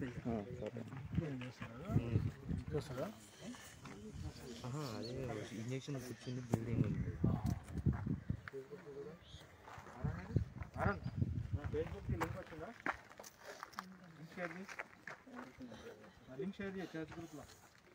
చూస్తాడా అదే ఇంజక్షన్ కూర్చుంది బ్లీడింగ్ ఉంది అరుణ్ ఫేస్బుక్ లింక్ వచ్చిందా లింక్ షేర్ చేయి లింక్ షేర్ చేయి చర్చ్ గ్రూప్లో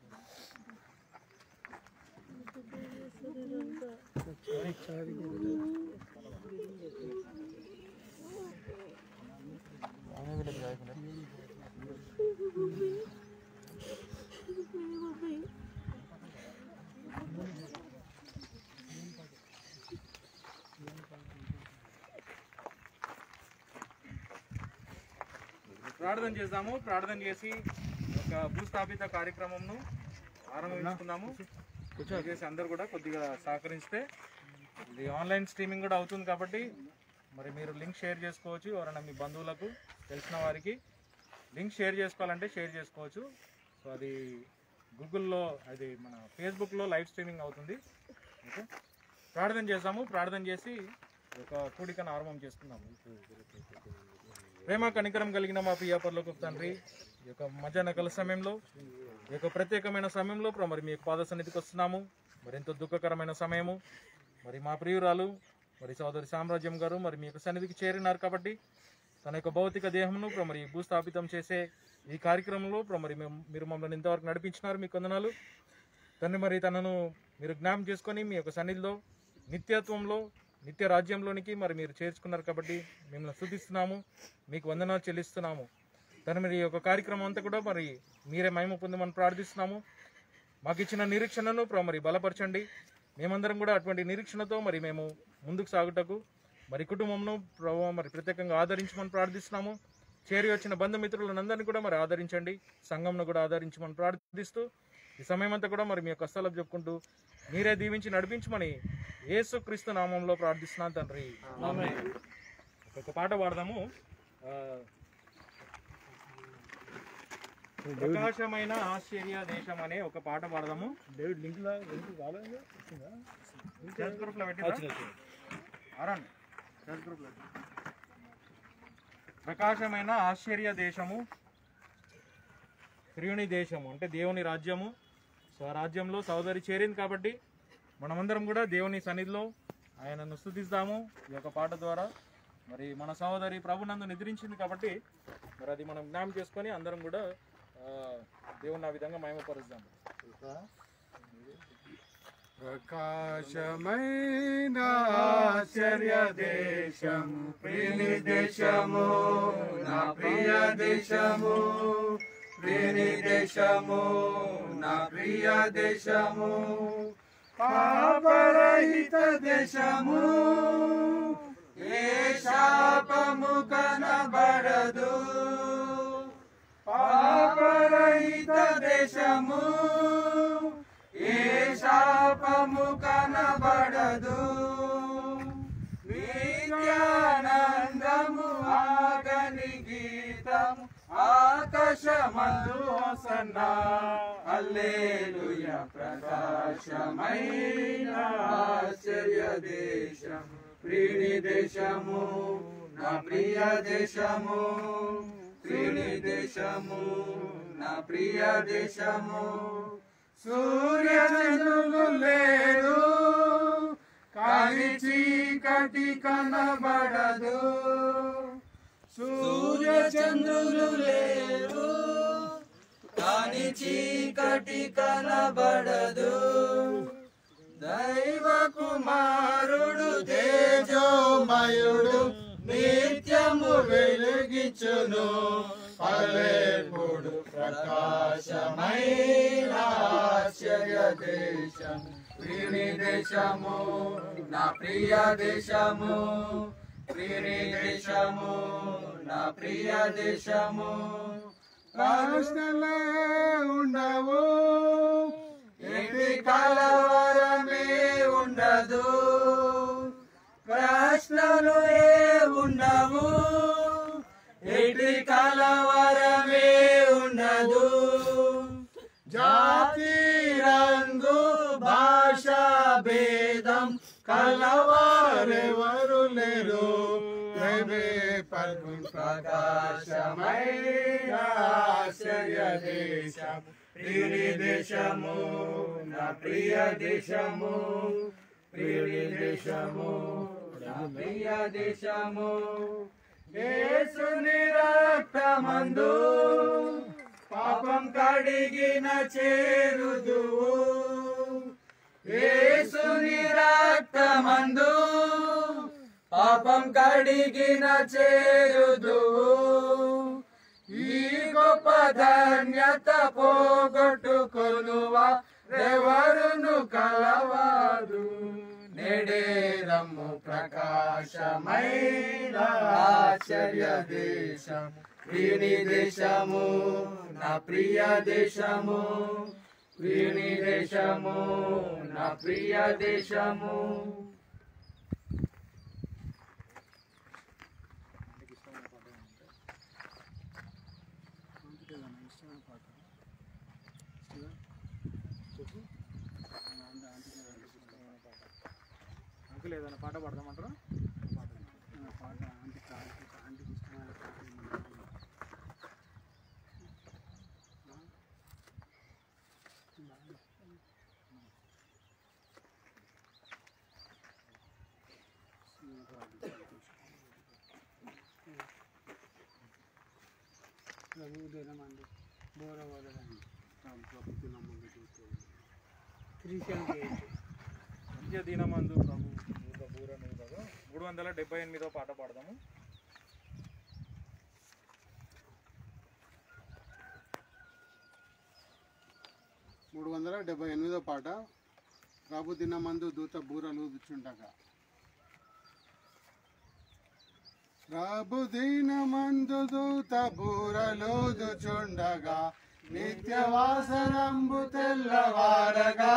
ప్రార్థన చేద్దాము ప్రార్థన చేసి ఒక భూస్థాపిత కార్యక్రమంను ఆరంభించుకుందాము చేసి అందరు కూడా కొద్దిగా సహకరిస్తే ఇది ఆన్లైన్ స్ట్రీమింగ్ కూడా అవుతుంది కాబట్టి మరి మీరు లింక్ షేర్ చేసుకోవచ్చు ఎవరైనా మీ బంధువులకు తెలిసిన వారికి లింక్ షేర్ చేసుకోవాలంటే షేర్ చేసుకోవచ్చు సో అది గూగుల్లో అది మన ఫేస్బుక్లో లైవ్ స్ట్రీమింగ్ అవుతుంది ఓకే ప్రార్థన చేద్దాము ప్రార్థన చేసి ఒక కూడికను ఆరంభం చేసుకుందాము ప్రేమ కనికరం కలిగిన మా పియాపర్లకు తండ్రి ఈ యొక్క మధ్యాహ్న కాల సమయంలో ఈ యొక్క ప్రత్యేకమైన సమయంలో ప్ర- మరి మీ యొక్క పాద సన్నిధికి వస్తున్నాము మరి ఎంతో దుఃఖకరమైన సమయము మరి మా ప్రియురాలు మరి సోదరి సామ్రాజ్యం గారు మరి మీ యొక్క సన్నిధికి చేరినారు కాబట్టి తన యొక్క భౌతిక దేహమును ప్ర- మరి భూస్థాపితం చేసే ఈ కార్యక్రమంలో ప్ర- మరి మేము మీరు మమ్మల్ని ఇంతవరకు నడిపించినారు మీ కొందనాలు తండ్రి మరి తనను మీరు జ్ఞాపం చేసుకొని మీ యొక్క సన్నిధిలో నిత్యత్వంలో నిత్య రాజ్యంలోనికి మరి మీరు చేర్చుకున్నారు కాబట్టి మిమ్మల్ని స్థుతిస్తున్నాము మీకు వందనాలు చెల్లిస్తున్నాము తను మరి ఈ యొక్క కార్యక్రమం అంతా కూడా మరి మీరే మహిమ పొందమని ప్రార్థిస్తున్నాము మాకు ఇచ్చిన నిరీక్షణను ప్ర- మరి బలపరచండి మేమందరం కూడా అటువంటి నిరీక్షణతో మరి మేము ముందుకు సాగుటకు మరి కుటుంబంను ప్రభావ మరి ప్రత్యేకంగా ఆదరించమని ప్రార్థిస్తున్నాము చేరి వచ్చిన బంధుమిత్రులందరినీ కూడా మరి ఆదరించండి సంఘంను కూడా ఆదరించమని ప్రార్థిస్తూ ఈ సమయం అంతా కూడా మరి మీ యొక్క స్థలం చెప్పుకుంటూ మీరే దీవించి నడిపించమని యేసు క్రీస్తు నామంలో ప్రార్థిస్తున్నాను తండ్రి ఒక పాట పాడదాము ఆ, ప్రకాశమైన ఆశ్చర్య దేశం అనే ఒక పాట పాడదాము డేవిడ్ లింక్ లా లింక్ రాలేదు వచ్చిందా చర్చ్ గ్రూప్ లో పెట్టిరా? ఆరండి. చర్చ్ గ్రూప్ లో పెట్టు. ప్రకాశమైన ఆశ్చర్య దేశము ప్రియుని దేశము అంటే దేవుని రాజ్యము సో ఆ రాజ్యంలో సోదరి చేరింది కాబట్టి మనమందరం కూడా దేవుని సన్నిధిలో ఆయనను స్థుతిస్తాము ఈ యొక్క పాట ద్వారా మరి మన సహోదరి ప్రభునందు నిద్రించింది కాబట్టి మరి అది మనం జ్ఞాపం చేసుకొని అందరం కూడా ఆ, దేవుని ఆ విధంగా మహిమపరుస్తాము ప్రకాశమైన ఆశ్చర్య దేశము ప్రియుని దేశము నా ప్రియ దేశము ప్రియుని దేశము నా ప్రియ దేశము పాపరహిత దేశము ఏ శాపము కనబడదు పాపరహిత దేశము ఏ శాపము కనబడదు నిత్యానందము ఆగని గీతము ఆకాశమందు హోసన్న హల్లెలూయ ప్రకాశమైన ఆశ్చర్య దేశం ప్రియుని దేశము నా ప్రియ దేశము ప్రియుని దేశము నా ప్రియ దేశము సూర్య చంద్రులు లేదు కాలి చీకటి కనబడదు సూర్య చంద్రులు లేరు కాని చీకటి కనబడదు దైవ కుమారుడు తేజోమయుడు నిత్యము వెలుగిచును పలేపుడు ప్రకాశమైన ఆశ్చర్య దేశం ప్రియుని దేశము నా ప్రియ దేశము ప్రియుని దేశము నా ప్రియ దేశము ప్రశ్నలే ఉండవు ఎట్టి కలవరమే ఉండదు ప్రశ్నలు ఏ ఉండవు ఎట్టి కలవరమే ఉండదు జాతి రంగు భాష భేదం కలవారెవరు లేరు ప్రేమే పద్మ ప్రకాశమైన దేశము ప్రియుని దేశము నా ప్రియ దేశము ప్రియుని దేశము నా ప్రియ దేశము యేసుని రక్తమందు పాపం కడిగిన చేరుదువు యేసుని రక్తమందు పాపం కడిగిన చేరుదువు ఈ గొప్ప ధన్యత పోగొట్టుకొనువా ఎవరును కలవారు నేడే రమ్ము ప్రకాశమైన ఆశ్చర్య దేశము ప్రియుని దేశము నా ప్రియ దేశము ప్రియుని దేశము నా ప్రియ దేశము అంకుల్ ఏదైనా పాట పాడదామంటారా అంత్య దీనమందు ప్రభు ఊగ బూర నూగగా మూడు వందల డెబ్బై ఎనిమిదో పాట పాడదాము మూడు వందల డెబ్బై ఎనిమిదో పాట ప్రభు దినమందు దూత బూరలు ఊదుచుండగా ప్రభు దినమందు దూత బూరలు ఊదుచుండగా నిత్యవాసనంబు తెల్లవారగా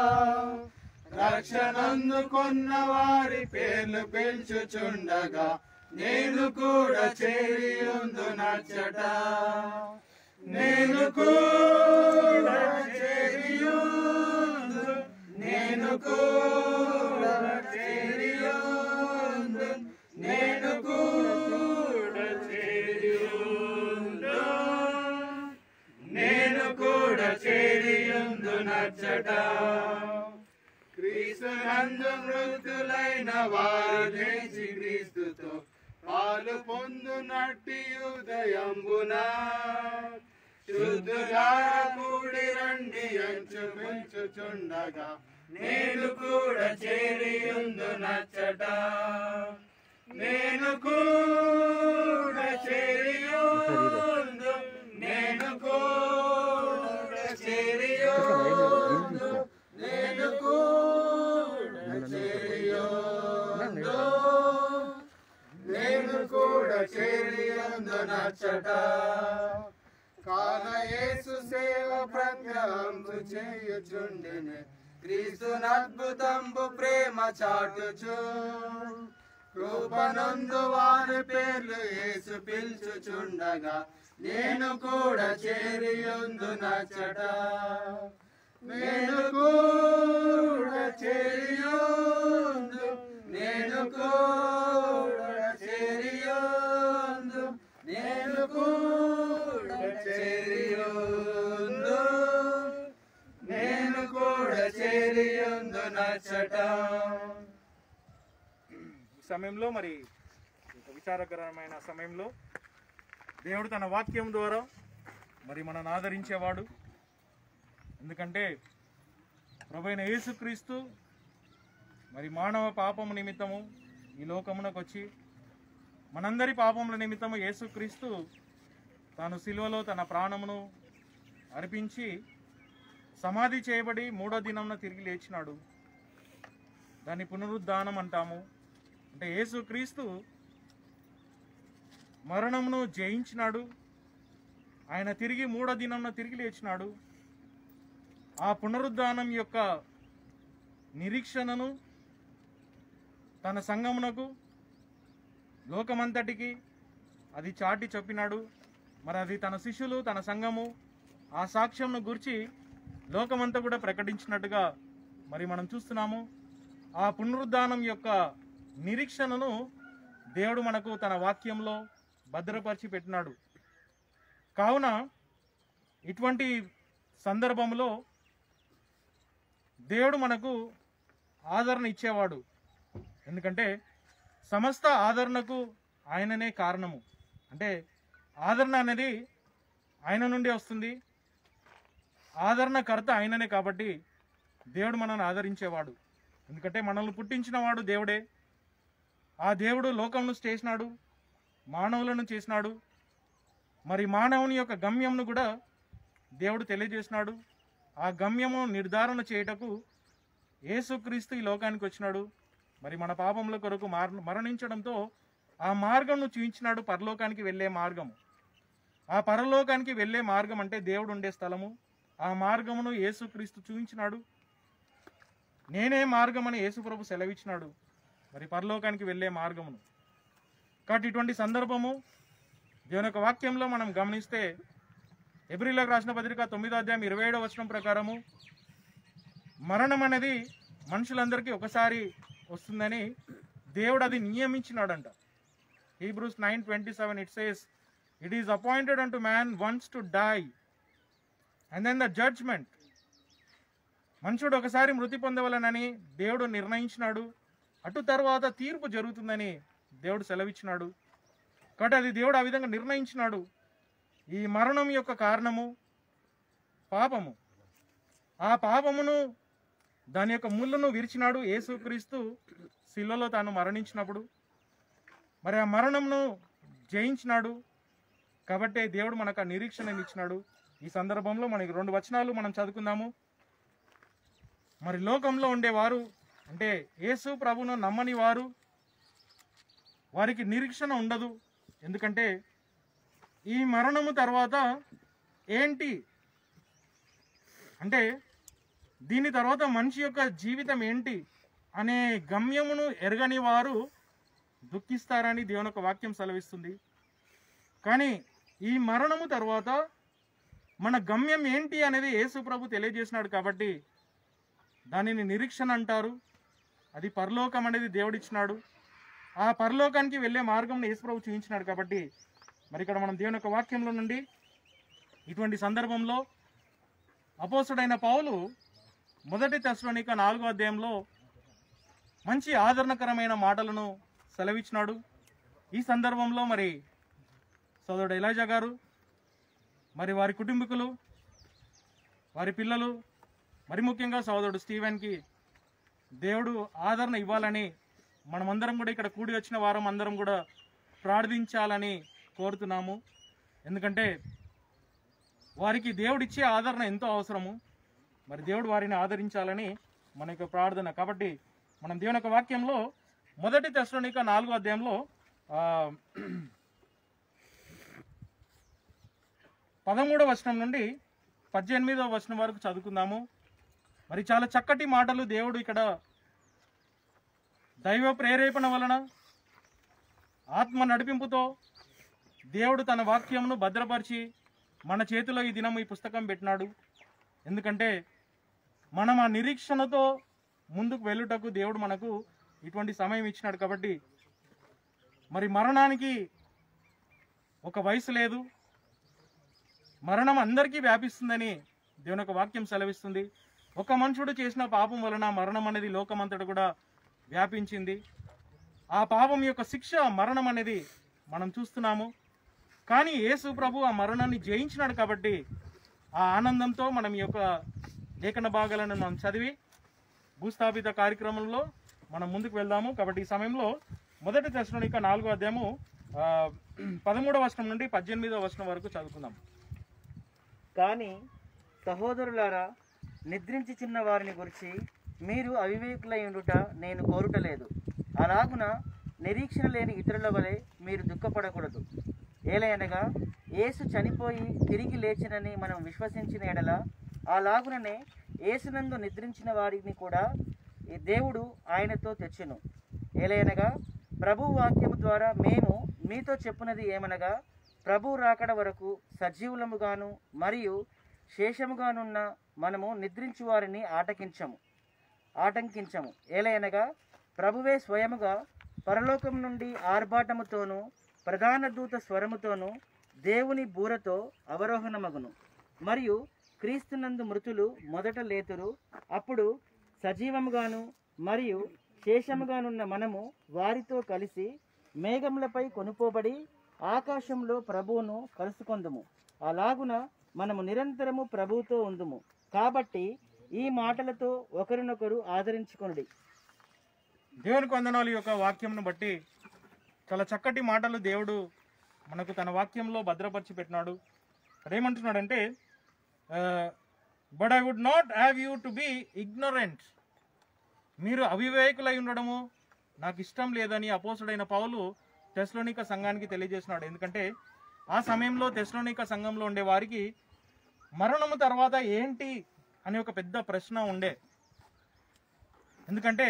రక్షణందుకున్న వారి పేర్లు పిలుచుచుండగా నేను కూడా చేరి ఉందు నచ్చట నేను కూడా చేరియుందు నేను కూడా చేరియుందు నేను కూడా చేరియుందు నేను కూడా చేరియుందు నచ్చట క్రీస్తునందు మృతులైన వారు లేచి క్రీస్తుతో పాలు పొందునట్టి ఉదయంబున శుద్ధులార కూడి రండి అంచు పెంచుచుండగా నేను కూడా చేరి ఉందు నచ్చట నేను కూడా చేరి ఉందు నేను కూడా చేరి ఉందు నేను కూడా చేరి ఉందు నేను కూడా చేరి ఉందు నచ్చట కాన యేసు సేవ ప్రజ్ఞంబు చేయుచుండిని క్రీస్తుని అద్భుతంబు ప్రేమ చాటుచు కృపనందు వారి పేర్లు యేసు పిలుచుచుండగా నేను కూడా చేరి ఉందు నచ్చట నేను కూడా చేరి ఉందు నేను కూడా చేరి ఉందు నేను కూడా చేరి ఉందు నేను కూడా చేరి ఉందు నచ్చట ఈ సమయంలో మరి ఒక విచారకరమైన సమయంలో దేవుడు తన వాక్యం ద్వారా మరి మనల్ని ఆదరించేవాడు ఎందుకంటే ప్రభైన యేసుక్రీస్తు మరి మానవ పాపము నిమిత్తము ఈ లోకమునకు వచ్చి మనందరి పాపముల నిమిత్తము యేసుక్రీస్తు తాను సిలువలో తన ప్రాణమును అర్పించి సమాధి చేయబడి మూడో దినంన తిరిగి లేచినాడు దాన్ని పునరుద్ధానం అంటాము అంటే యేసుక్రీస్తు మరణమును జయించినాడు ఆయన తిరిగి మూడో దినంన తిరిగి లేచినాడు ఆ పునరుద్ధానం యొక్క నిరీక్షణను తన సంఘమునకు లోకమంతటికి అది చాటి చెప్పినాడు మరి అది తన శిష్యులు తన సంఘము ఆ సాక్ష్యంను గురించి లోకమంతా కూడా ప్రకటించినట్టుగా మరి మనం చూస్తున్నాము ఆ పునరుద్ధానం యొక్క నిరీక్షణను దేవుడు మనకు తన వాక్యంలో భద్రపరిచి పెట్టినాడు కావున ఇటువంటి సందర్భంలో దేవుడు మనకు ఆదరణ ఇచ్చేవాడు ఎందుకంటే సమస్త ఆదరణకు ఆయననే కారణము అంటే ఆదరణ అనేది ఆయన నుండి వస్తుంది ఆదరణకర్త ఆయననే కాబట్టి దేవుడు మనల్ని ఆదరించేవాడు ఎందుకంటే మనల్ని పుట్టించిన వాడు దేవుడే ఆ దేవుడు లోకంను చేసినాడు మానవులను చేసినాడు మరి మానవుని యొక్క గమ్యంను కూడా దేవుడు తెలియజేసినాడు ఆ గమ్యము నిర్ధారణ చేయుటకు యేసుక్రీస్తు ఈ లోకానికి వచ్చినాడు మరి మన పాపముల కొరకు మార్ మరణించడంతో ఆ మార్గంను చూపించినాడు పరలోకానికి వెళ్ళే మార్గము ఆ పరలోకానికి వెళ్ళే మార్గం అంటే దేవుడు ఉండే స్థలము ఆ మార్గమును యేసుక్రీస్తు చూపించినాడు నేనే మార్గం అని యేసుప్రభు సెలవిచ్చినాడు మరి పరలోకానికి వెళ్ళే మార్గమును కాబట్టి ఇటువంటి సందర్భము దేవుని యొక్క వాక్యంలో మనం గమనిస్తే ఎబ్రిలకు రాసిన పత్రిక తొమ్మిదో అధ్యాయం ఇరవై ఏడవ వచనం ప్రకారము మరణం అనేది మనుషులందరికీ ఒకసారి వస్తుందని దేవుడు అది నియమించినాడంట Hebrews nine twenty seven it says it is appointed unto man once to die and then the judgement మనుషుడు ఒకసారి మృతి పొందవలనని దేవుడు నిర్ణయించినాడు అటు తర్వాత తీర్పు జరుగుతుందని దేవుడు సెలవిచ్చినాడు కాబట్టి అది దేవుడు ఆ విధంగా నిర్ణయించినాడు ఈ మరణం యొక్క కారణము పాపము ఆ పాపమును దాని యొక్క ముళ్ళను విరిచినాడు యేసుక్రీస్తు శిలలో తాను మరణించినప్పుడు మరి ఆ మరణంను జయించినాడు కాబట్టి దేవుడు మనకు ఆ నిరీక్షణని ఇచ్చినాడు ఈ సందర్భంలో మనకి రెండు వచనాలు మనం చదువుకుందాము మరి లోకంలో ఉండేవారు అంటే యేసు ప్రభును నమ్మని వారు వారికి నిరీక్షణ ఉండదు ఎందుకంటే ఈ మరణము తర్వాత ఏంటి అంటే దీని తర్వాత మనిషి యొక్క జీవితం ఏంటి అనే గమ్యమును ఎరగని వారు దుఃఖిస్తారని దేవుని యొక్క వాక్యం సెలవిస్తుంది కానీ ఈ మరణము తర్వాత మన గమ్యం ఏంటి అనేది యేసు ప్రభు తెలియజేసినాడు కాబట్టి దానిని నిరీక్షణ అంటారు అది పరలోకం అనేది దేవుడిచ్చినాడు ఆ పరలోకానికి వెళ్ళే మార్గం యేసుప్రభు చూపించినాడు కాబట్టి మరి ఇక్కడ మనం దేవుని యొక్క వాక్యంలో నుండి ఇటువంటి సందర్భంలో అపోసుడైన పౌలు మొదటి తెస్లోనిక నాలుగో అధ్యాయంలో మంచి ఆదరణకరమైన మాటలను సెలవిచ్చినాడు ఈ సందర్భంలో మరి సోదరుడు ఎలాజా గారు మరి వారి కుటుంబీకులు వారి పిల్లలు మరి ముఖ్యంగా సోదరుడు స్టీవెన్కి దేవుడు ఆదరణ ఇవ్వాలని మనమందరం కూడా ఇక్కడ కూడి వచ్చిన వారం అందరం కూడా ప్రార్థించాలని కోరుతున్నాము ఎందుకంటే వారికి దేవుడిచ్చే ఆదరణ ఎంతో అవసరము మరి దేవుడు వారిని ఆదరించాలని మన యొక్క ప్రార్థన కాబట్టి మనం దేవుని యొక్క వాక్యంలో మొదటి తెస్లోనిక నాలుగో అధ్యాయంలో ఆ, పదమూడవ వచనం నుండి పద్దెనిమిదవ వచనం వరకు చదువుకుందాము మరి చాలా చక్కటి మాటలు దేవుడు ఇక్కడ దైవ ప్రేరేపణ వలన ఆత్మ నడిపింపుతో దేవుడు తన వాక్యమును భద్రపరిచి మన చేతిలో ఈ దినం ఈ పుస్తకం పెట్టినాడు ఎందుకంటే మనం ఆ నిరీక్షణతో ముందుకు వెళ్ళుటకు దేవుడు మనకు ఇటువంటి సమయం ఇచ్చినాడు కాబట్టి మరి మరణానికి ఒక వయసు లేదు మరణం అందరికీ వ్యాపిస్తుందని దేవుని యొక్క వాక్యం సెలవిస్తుంది ఒక మనుషుడు చేసిన పాపం వలన మరణం అనేది లోకమంతటా కూడా వ్యాపించింది ఆ పాపం యొక్క శిక్ష మరణం అనేది మనం చూస్తున్నాము కానీ యేసు ప్రభు ఆ మరణాన్ని జయించినాడు కాబట్టి ఆ ఆనందంతో మనం ఈ యొక్క లేఖన భాగాలను మనం చదివి భూస్థాపిత కార్యక్రమంలో మనం ముందుకు వెళ్దాము కాబట్టి ఈ సమయంలో మొదటి దర్శనం నాలుగో అధ్యాయము ఆ, పదమూడవ వచనం నుండి పద్దెనిమిదవ వచనం వరకు చదువుకుందాం కానీ సహోదరులారా నిద్రించుచున్న వారిని గురించి మీరు అవివేకులై ఉండుట నేను కోరుటలేదు అలాగున నిరీక్షణ లేని ఇతరుల వలె మీరు దుఃఖపడకూడదు ఏలయనగా యేసు చనిపోయి తిరిగి లేచినని మనం విశ్వసించిన ఎడల అలాగుననే యేసునందు నిద్రించిన వారిని కూడా ఈ దేవుడు ఆయనతో తెచ్చును ఏలయనగా ప్రభు వాక్యము ద్వారా మేము మీతో చెప్పునది ఏమనగా ప్రభు రాకడ వరకు సజీవులముగాను మరియు శేషముగానున్న మనము నిద్రించు వారిని ఆటకించము ఆటంకించము ఏలయనగా ప్రభువే స్వయముగా పరలోకం నుండి ఆర్భాటముతోనూ ప్రధాన దూత స్వరముతోనూ దేవుని బూరతో అవరోహణమగును మరియు క్రీస్తునందు మృతులు మొదట లేతురు అప్పుడు సజీవముగాను మరియు శేషముగానున్న మనము వారితో కలిసి మేఘములపై కొనుపోబడి ఆకాశంలో ప్రభువును కలుసుకొందుము అలాగున మనము నిరంతరము ప్రభువుతో ఉందుము కాబట్టి ఈ మాటలతో ఒకరినొకరు ఆదరించుకొనుడి దేవునికి వందనాలు ఈ యొక్క వాక్యంను బట్టి చాలా చక్కటి మాటలు దేవుడు మనకు తన వాక్యంలో భద్రపరిచి పెట్టినాడు అక్కడ ఏమంటున్నాడంటే but I would not have you to be ignorant మీరు అవివేకులై ఉండడము నాకు ఇష్టం లేదని అపోసుడైన పౌలు తెస్లోనిక సంఘానికి తెలియజేసినాడు ఎందుకంటే ఆ సమయంలో తెస్లోనిక సంఘంలో ఉండే వారికి మరణము తర్వాత ఏంటి అనే ఒక పెద్ద ప్రశ్న ఉండే ఎందుకంటే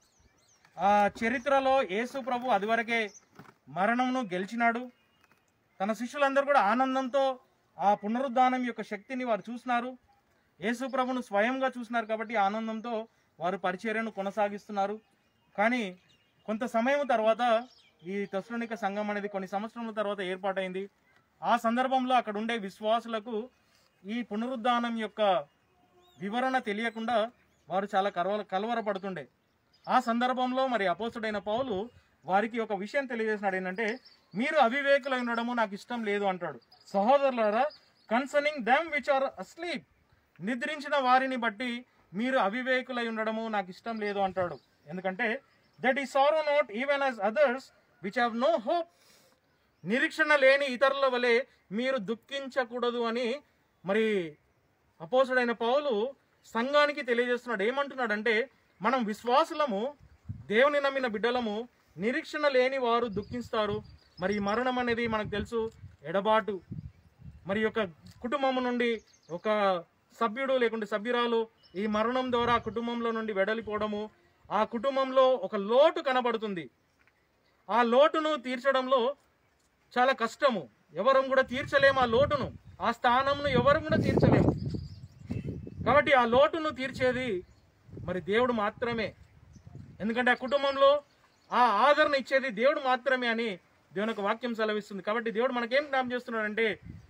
ఆ చరిత్రలో యేసు ప్రభు అదివరకే మరణమును గెలిచినాడు తన శిష్యులందరూ కూడా ఆనందంతో ఆ పునరుద్ధానం యొక్క శక్తిని వారు చూసినారు యేసు ప్రభును స్వయంగా చూసినారు కాబట్టి ఆనందంతో వారు పరిచర్యను కొనసాగిస్తున్నారు కానీ కొంత సమయం తర్వాత ఈ తస్లోనిక సంఘం అనేది కొన్ని సంవత్సరముల తర్వాత ఏర్పాటైంది ఆ సందర్భంలో అక్కడ ఉండే విశ్వాసులకు ఈ పునరుద్ధానం యొక్క వివరణ తెలియకుండా వారు చాలా కలవర కలవరపడుతుండే ఆ సందర్భంలో మరి అపోసుడైన పౌలు వారికి ఒక విషయం తెలియజేసినాడు ఏంటంటే మీరు అవివేకులై ఉండడము నాకు ఇష్టం లేదు అంటాడు సహోదరులారా concerning them which are asleep నిద్రించిన వారిని బట్టి మీరు అవివేకులై ఉండడము నాకు ఇష్టం లేదు అంటాడు ఎందుకంటే that ye sorrow not even as others which have no hope నిరీక్షణ లేని ఇతరుల వలె మీరు దుఃఖించకూడదు అని మరి అపోసుడైన పౌలు సంఘానికి తెలియజేస్తున్నాడు ఏమంటున్నాడంటే మనం విశ్వాసులము దేవుని నమ్మిన బిడ్డలము నిరీక్షణ లేని వారు దుఃఖిస్తారు మరి ఈ మరణం అనేది మనకు తెలుసు ఎడబాటు మరి యొక్క కుటుంబం నుండి ఒక సభ్యుడు లేకుంటే సభ్యురాలు ఈ మరణం ద్వారా ఆ కుటుంబంలో నుండి వెడలిపోవడము ఆ కుటుంబంలో ఒక లోటు కనబడుతుంది ఆ లోటును తీర్చడంలో చాలా కష్టము ఎవరం కూడా తీర్చలేము ఆ లోటును ఆ స్థానంను ఎవరు కూడా తీర్చలేము కాబట్టి ఆ లోటును తీర్చేది మరి దేవుడు మాత్రమే ఎందుకంటే ఆ కుటుంబంలో ఆ ఆదరణ ఇచ్చేది దేవుడు మాత్రమే అని దేవుని యొక్క వాక్యం సెలవిస్తుంది కాబట్టి దేవుడు మనకేం జ్ఞాపం చేస్తున్నాడంటే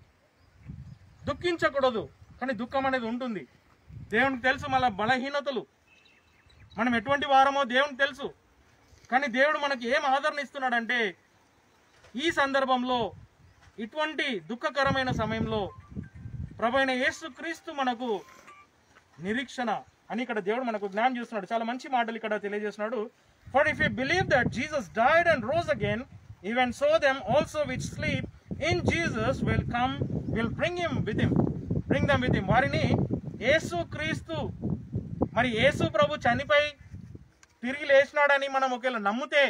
దుఃఖించకూడదు కానీ దుఃఖం అనేది ఉంటుంది దేవునికి తెలుసు మన బలహీనతలు మనం ఎటువంటి వారమో దేవునికి తెలుసు కానీ దేవుడు మనకి ఏం ఆదరణ ఇస్తున్నాడంటే ఈ సందర్భంలో ఇటువంటి దుఃఖకరమైన సమయంలో ప్రభైన యేసుక్రీస్తు మనకు నిరీక్షణ అని ఇక్కడ దేవుడు మనకు జ్ఞానం చేస్తున్నాడు చాలా మంచి మాటలు ఇక్కడ తెలియజేస్తున్నాడు for if you believe that Jesus died and rose again even so them also which sleep in Jesus will come will bring him with him bring them with him వారిని యేసు క్రీస్తు మరి యేసు ప్రభు చనిపోయి తిరిగి లేచినాడని మనం ఒకవేళ నమ్మితే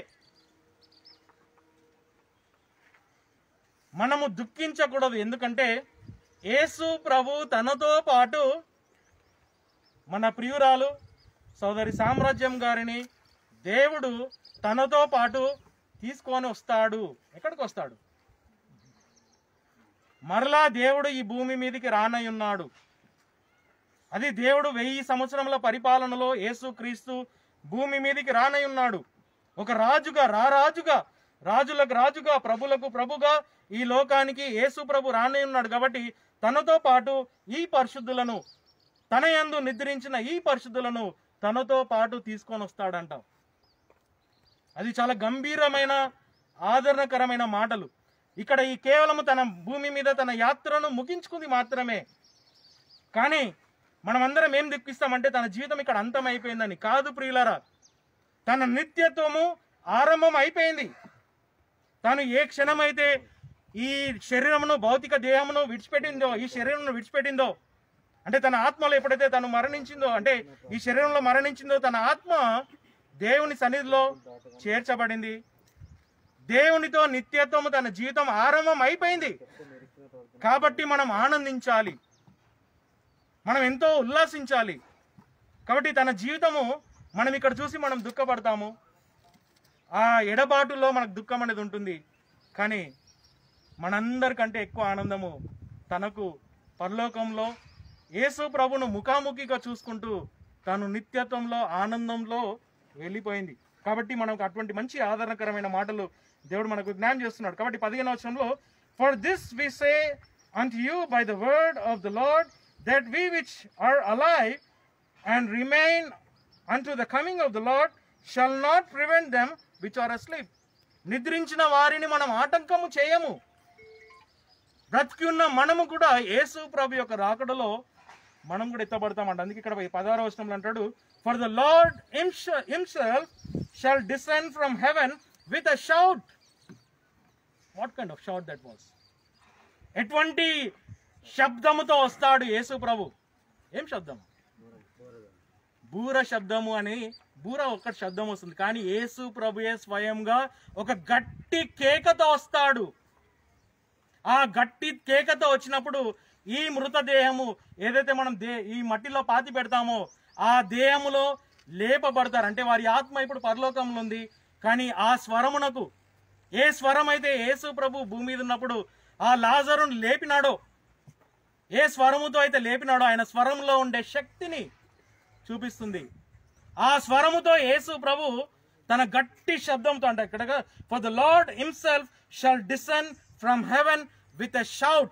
మనము దుఃఖించకూడదు ఎందుకంటే యేసు ప్రభు తనతో పాటు మన ప్రియురాలు సోదరి సామ్రాజ్యం గారిని దేవుడు తనతో పాటు తీసుకొని వస్తాడు ఎక్కడికి వస్తాడు మరలా దేవుడు ఈ భూమి మీదకి రానయ్యున్నాడు అది దేవుడు వెయ్యి సంవత్సరముల పరిపాలనలో యేసుక్రీస్తు భూమి మీదకి రానయ్యున్నాడు ఒక రాజుగా రారాజుగా రాజులకు రాజుగా ప్రభులకు ప్రభుగా ఈ లోకానికి యేసు ప్రభు రానయ్యున్నాడు కాబట్టి తనతో పాటు ఈ పరిశుద్ధులను తన యందు నిద్రించిన ఈ పరిశుద్ధులను తనతో పాటు తీసుకొని వస్తాడంట అది చాలా గంభీరమైన ఆదరణకరమైన మాటలు ఇక్కడ ఈ కేవలము తన భూమి మీద తన యాత్రను ముగించుకుంది మాత్రమే కానీ మనమందరం ఏం దుఃఖిస్తామంటే తన జీవితం ఇక్కడ అంతం అయిపోయిందని కాదు ప్రియులరా తన నిత్యత్వము ఆరంభం అయిపోయింది తాను ఏ క్షణమైతే ఈ శరీరమును భౌతిక దేహమును విడిచిపెట్టిందో ఈ శరీరమును విడిచిపెట్టిందో అంటే తన ఆత్మలో ఎప్పుడైతే తను మరణించిందో అంటే ఈ శరీరంలో మరణించిందో తన ఆత్మ దేవుని సన్నిధిలో చేర్చబడింది దేవునితో నిత్యత్వము తన జీవితం ఆరంభం అయిపోయింది కాబట్టి మనం ఆనందించాలి మనం ఎంతో ఉల్లాసించాలి కాబట్టి తన జీవితము మనం ఇక్కడ చూసి మనం దుఃఖపడతాము ఆ ఎడబాటులో మనకు దుఃఖం అనేది ఉంటుంది కానీ మనందరికంటే ఎక్కువ ఆనందము తనకు పరలోకంలో యేసు ప్రభును ముఖాముఖిగా చూసుకుంటూ తాను నిత్యత్వంలో ఆనందంలో వెళ్ళిపోయింది కాబట్టి మనకు అటువంటి మంచి ఆదరణకరమైన మాటలు దేవుడు మనకు జ్ఞానం చేస్తున్నాడు కాబట్టి పదిహేను వచ్చంలో for this we say unto you by the word of the Lord, that we which are alive and remain unto the coming of the Lord shall not prevent them which are asleep. నిద్రించిన వారిని మనం ఆటంకము చేయము బ్రతికి ఉన్న మనము కూడా యేసు ప్రభు యొక్క రాకడలో మనం కూడా ఎత్తబడతామంట అందుకే ఇక్కడ పదహారవ వచనంలో అంటాడు for the Lord himself shall descend from heaven with a shout what kind of shout that was ఎటువంటి శబ్దముతో వస్తాడు యేసు ప్రభు ఏం శబ్దం బూర శబ్దము అని బూర ఒక్క శబ్దం వస్తుంది కానీ యేసు ప్రభుయే స్వయంగా ఒక గట్టి కేకతో వస్తాడు ఆ గట్టి కేకతో వచ్చినప్పుడు ఈ మృతదేహము ఏదైతే మనం దే ఈ మట్టిలో పాతి పెడతామో ఆ దేహములో లేపబడతారు అంటే వారి ఆత్మ ఇప్పుడు పరలోకంలో ఉంది కానీ ఆ స్వరమునకు ఏ స్వరం అయితే యేసు ప్రభు భూమి మీద ఉన్నప్పుడు ఆ లాజరును లేపినాడో ఏ స్వరముతో అయితే లేపినాడో ఆయన స్వరంలో ఉండే శక్తిని చూపిస్తుంది ఆ స్వరముతో యేసు ప్రభు తన గట్టి శబ్దంతో అంటే ఇక్కడ for the Lord himself shall descend from heaven with a shout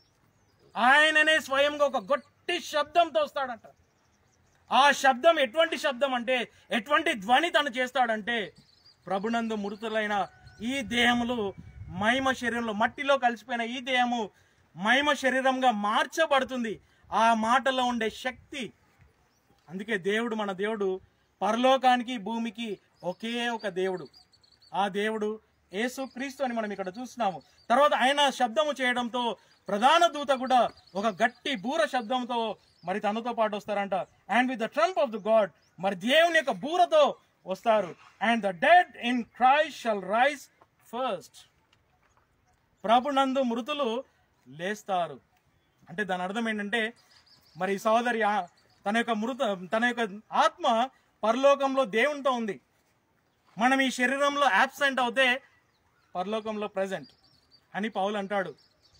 ఆయననే స్వయంగా ఒక గట్టి శబ్దంతో వస్తాడంట ఆ శబ్దం ఎటువంటి శబ్దం అంటే ఎటువంటి ధ్వని తను చేస్తాడంటే ప్రభునందు మృతులైన ఈ దేహములు మహిమ శరీరంలో మట్టిలో కలిసిపోయిన ఈ దేహము మహిమ శరీరంగా మార్చబడుతుంది ఆ మాటలో ఉండే శక్తి అందుకే దేవుడు మన దేవుడు పరలోకానికి భూమికి ఒకే ఒక దేవుడు ఆ దేవుడు యేసు క్రీస్తు అని మనం ఇక్కడ చూస్తున్నాము తర్వాత ఆయన శబ్దము చేయడంతో ప్రధాన దూత కూడా ఒక గట్టి బూర శబ్దంతో మరి తనతో పాటు వస్తారంట and with the trump of the God మరి దేవుని యొక్క బూరతో వస్తారు and the dead in Christ shall rise first ప్రభునందు మృతులు లేస్తారు అంటే దాని అర్థం ఏంటంటే మరి ఈ సహోదరి ఆ- తన యొక్క మృత తన యొక్క ఆత్మ పరలోకంలో దేవునితో ఉంది మనం ఈ శరీరంలో యాబ్సెంట్ అవుతే పరలోకంలో ప్రజెంట్ అని పౌలు అంటాడు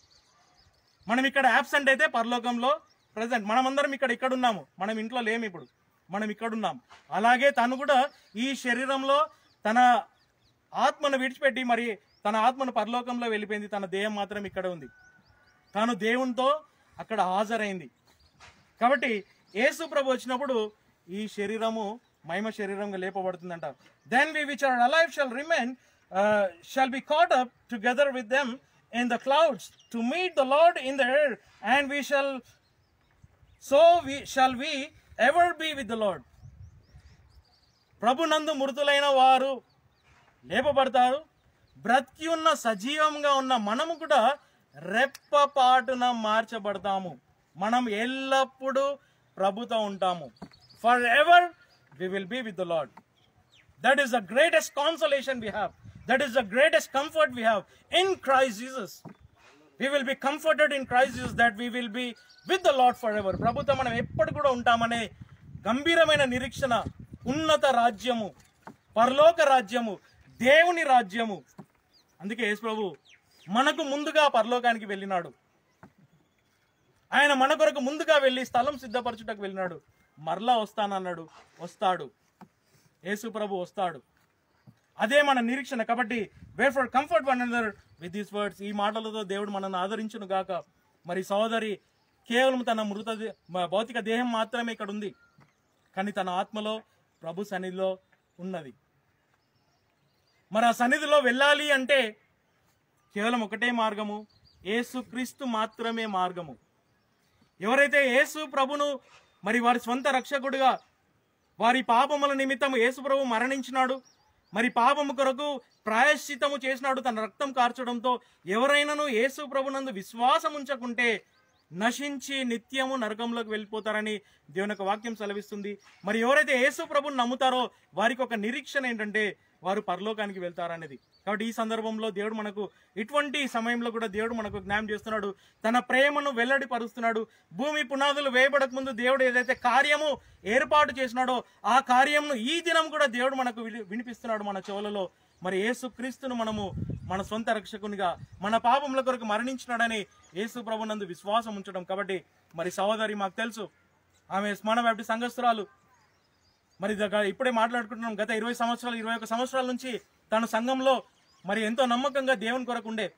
మనం ఇక్కడ యాబ్సెంట్ అయితే పరలోకంలో ప్రజెంట్ మనమందరం ఇక్కడ ఇక్కడ ఉన్నాము మనం ఇంట్లో లేము ఇప్పుడు మనం ఇక్కడ ఉన్నాం అలాగే తను కూడా ఈ శరీరంలో తన ఆత్మను విడిచిపెట్టి మరి తన ఆత్మను పరలోకంలో వెళ్ళిపోయింది తన దేహం మాత్రం ఇక్కడ ఉంది తాను దేవునితో అక్కడ హాజరైంది కాబట్టి యేసు ప్రభు వచ్చినప్పుడు ఈ శరీరము మహిమ శరీరంగా లేపబడుతుందంట then we which are alive shall remain shall be caught up together with them in the clouds to meet the Lord in the air and we shall so we shall we ever be with the Lord ప్రభునందు మృతులైన వారు లేపబడతారు బ్రతికి ఉన్న సజీవంగా ఉన్న మనము కూడా రెప్పపాటున మార్చబడతాము మనం ఎల్లప్పుడూ ప్రభుతో ఉంటాము for ever we will be with the Lord that is the greatest consolation we have that is the greatest comfort we have in Christ Jesus we will be comforted in Christ Jesus that we will be with the Lord for ever ప్రభుత్వం మనం ఎప్పటి కూడా ఉంటామనే గంభీరమైన నిరీక్షణ ఉన్నత రాజ్యము పరలోక రాజ్యము దేవుని రాజ్యము అందుకే యేసు ప్రభు మనకు ముందుగా పరలోకానికి వెళ్ళినాడు ఆయన మన కొరకు ముందుగా వెళ్ళి స్థలం సిద్ధపరచుటకు వెళ్ళినాడు మరలా వస్తానన్నాడు వస్తాడు యేసు ప్రభు వస్తాడు అదే మన నిరీక్షణ కాబట్టి wherefore comfort one another with these words ఈ మాటలతో దేవుడు మనల్ని ఆదరించును గాక మరి సోదరి కేవలం తన మృత దే- మ- భౌతిక దేహం మాత్రమే ఇక్కడ ఉంది కానీ తన ఆత్మలో ప్రభు సన్నిధిలో ఉన్నది మరి ఆ సన్నిధిలో వెళ్ళాలి అంటే కేవలం ఒకటే మార్గము యేసు క్రీస్తు మాత్రమే మార్గము ఎవరైతే యేసు ప్రభును మరి వారి స్వంత రక్షకుడిగా వారి పాపముల నిమిత్తం యేసు ప్రభు మరణించినాడు మరి పాపము కొరకు ప్రాయశ్చితము చేసినాడు తన రక్తం కార్చడంతో ఎవరైనాను యేసు ప్రభునందు విశ్వాసం ఉంచకుంటే నశించి నిత్యము నరకంలోకి వెళ్ళిపోతారని దేవుని యొక్క వాక్యం సెలవిస్తుంది మరి ఎవరైతే యేసు ప్రభుని నమ్ముతారో వారికి ఒక నిరీక్షణ ఏంటంటే వారు పరలోకానికి వెళ్తారనేది కాబట్టి ఈ సందర్భంలో దేవుడు మనకు ఇటువంటి సమయంలో కూడా దేవుడు మనకు జ్ఞానం చేస్తున్నాడు తన ప్రేమను వెల్లడి పరుస్తున్నాడు భూమి పునాదులు వేయబడక ముందు దేవుడు ఏదైతే కార్యము ఏర్పాటు చేసినాడో ఆ కార్యమును ఈ దినం కూడా దేవుడు మనకు విని- వినిపిస్తున్నాడు మన చెవులలో మరి యేసు క్రీస్తును మనము మన సొంత రక్షకునిగా మన పాపముల కొరకు మరణించినాడని యేసు ప్రభునందు విశ్వాసం ఉంచడం కాబట్టి మరి సహోదరి మాకు తెలుసు ఆమె స్మరణ వ్యాప్తి సంఘస్థురాలు మరి దగ్గ- ఇప్పుడే మాట్లాడుకుంటున్నాం గత ఇరవై సంవత్సరాలు ఇరవై ఒక సంవత్సరాల నుంచి తన సంఘంలో మరి ఎంతో నమ్మకంగా దేవుని కొరకు ఉండే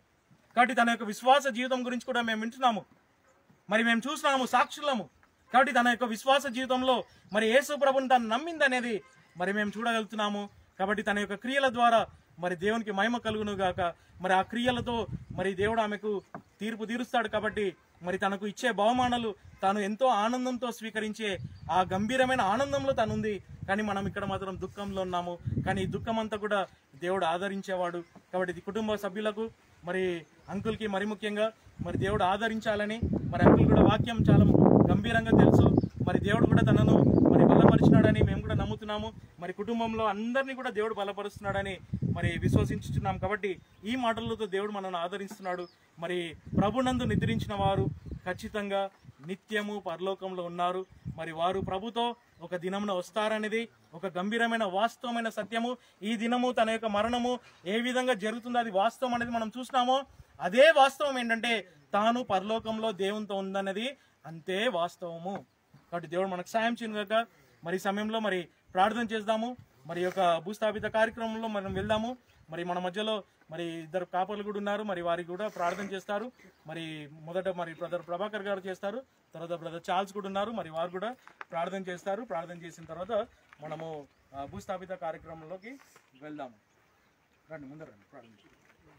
కాబట్టి తన యొక్క విశ్వాస జీవితం గురించి కూడా మేము వింటున్నాము మరి మేము చూసినాము సాక్షులము కాబట్టి తన యొక్క విశ్వాస జీవితంలో మరి యేసు ప్రభుని తను నమ్మింది అనేది మరి మేము చూడగలుగుతున్నాము కాబట్టి తన యొక్క క్రియల ద్వారా మరి దేవునికి మహిమ కలుగును గాక మరి ఆ క్రియలతో మరి దేవుడు ఆమెకు తీర్పు తీరుస్తాడు కాబట్టి మరి తనకు ఇచ్చే బహుమానాలు తాను ఎంతో ఆనందంతో స్వీకరించే ఆ గంభీరమైన ఆనందంలో తను ఉంది కానీ మనం ఇక్కడ మాత్రం దుఃఖంలో ఉన్నాము కానీ ఈ దుఃఖం అంతా కూడా దేవుడు ఆదరించేవాడు కాబట్టి ఇది కుటుంబ సభ్యులకు మరి అంకుల్కి మరి ముఖ్యంగా మరి దేవుడు ఆదరించాలని మరి అంకుల్ కూడా వాక్యం చాలా గంభీరంగా తెలుసు మరి దేవుడు కూడా తనను మరి బలపరిచినాడని మేము కూడా నమ్ముతున్నాము మరి కుటుంబంలో అందరినీ కూడా దేవుడు బలపరుస్తున్నాడని మరి విశ్వసించుతున్నాం కాబట్టి ఈ మాటలతో దేవుడు మనల్ని ఆదరిస్తున్నాడు మరి ప్రభునందు నిద్రించిన వారు ఖచ్చితంగా నిత్యము పరలోకంలో ఉన్నారు మరి వారు ప్రభుతో ఒక దినమున వస్తారనేది ఒక గంభీరమైన వాస్తవమైన సత్యము ఈ దినము తన యొక్క మరణము ఏ విధంగా జరుగుతుందో అది వాస్తవం అనేది మనం చూసినామో అదే వాస్తవం ఏంటంటే తాను పరలోకంలో దేవునితో ఉందన్నది అంతే వాస్తవము కాబట్టి దేవుడు మనకు సాయం చేయనుగాక మరి ఈ సమయంలో మరి ప్రార్థన చేద్దాము మరి ఈ యొక్క భూస్థాపిత కార్యక్రమంలో మనం వెళ్దాము మరి మన మధ్యలో మరి ఇద్దరు కాపర్లు కూడా ఉన్నారు మరి వారికి కూడా ప్రార్థన చేస్తారు మరి మొదట మరి బ్రదర్ ప్రభాకర్ గారు చేస్తారు తర్వాత బ్రదర్ చార్ల్స్ కూడా ఉన్నారు మరి వారు కూడా ప్రార్థన చేస్తారు ప్రార్థన చేసిన తర్వాత మనము ఆ, భూస్థాపిత కార్యక్రమంలోకి వెళ్దాము రండి ముందర రండి ప్రార్థన చేద్దాం.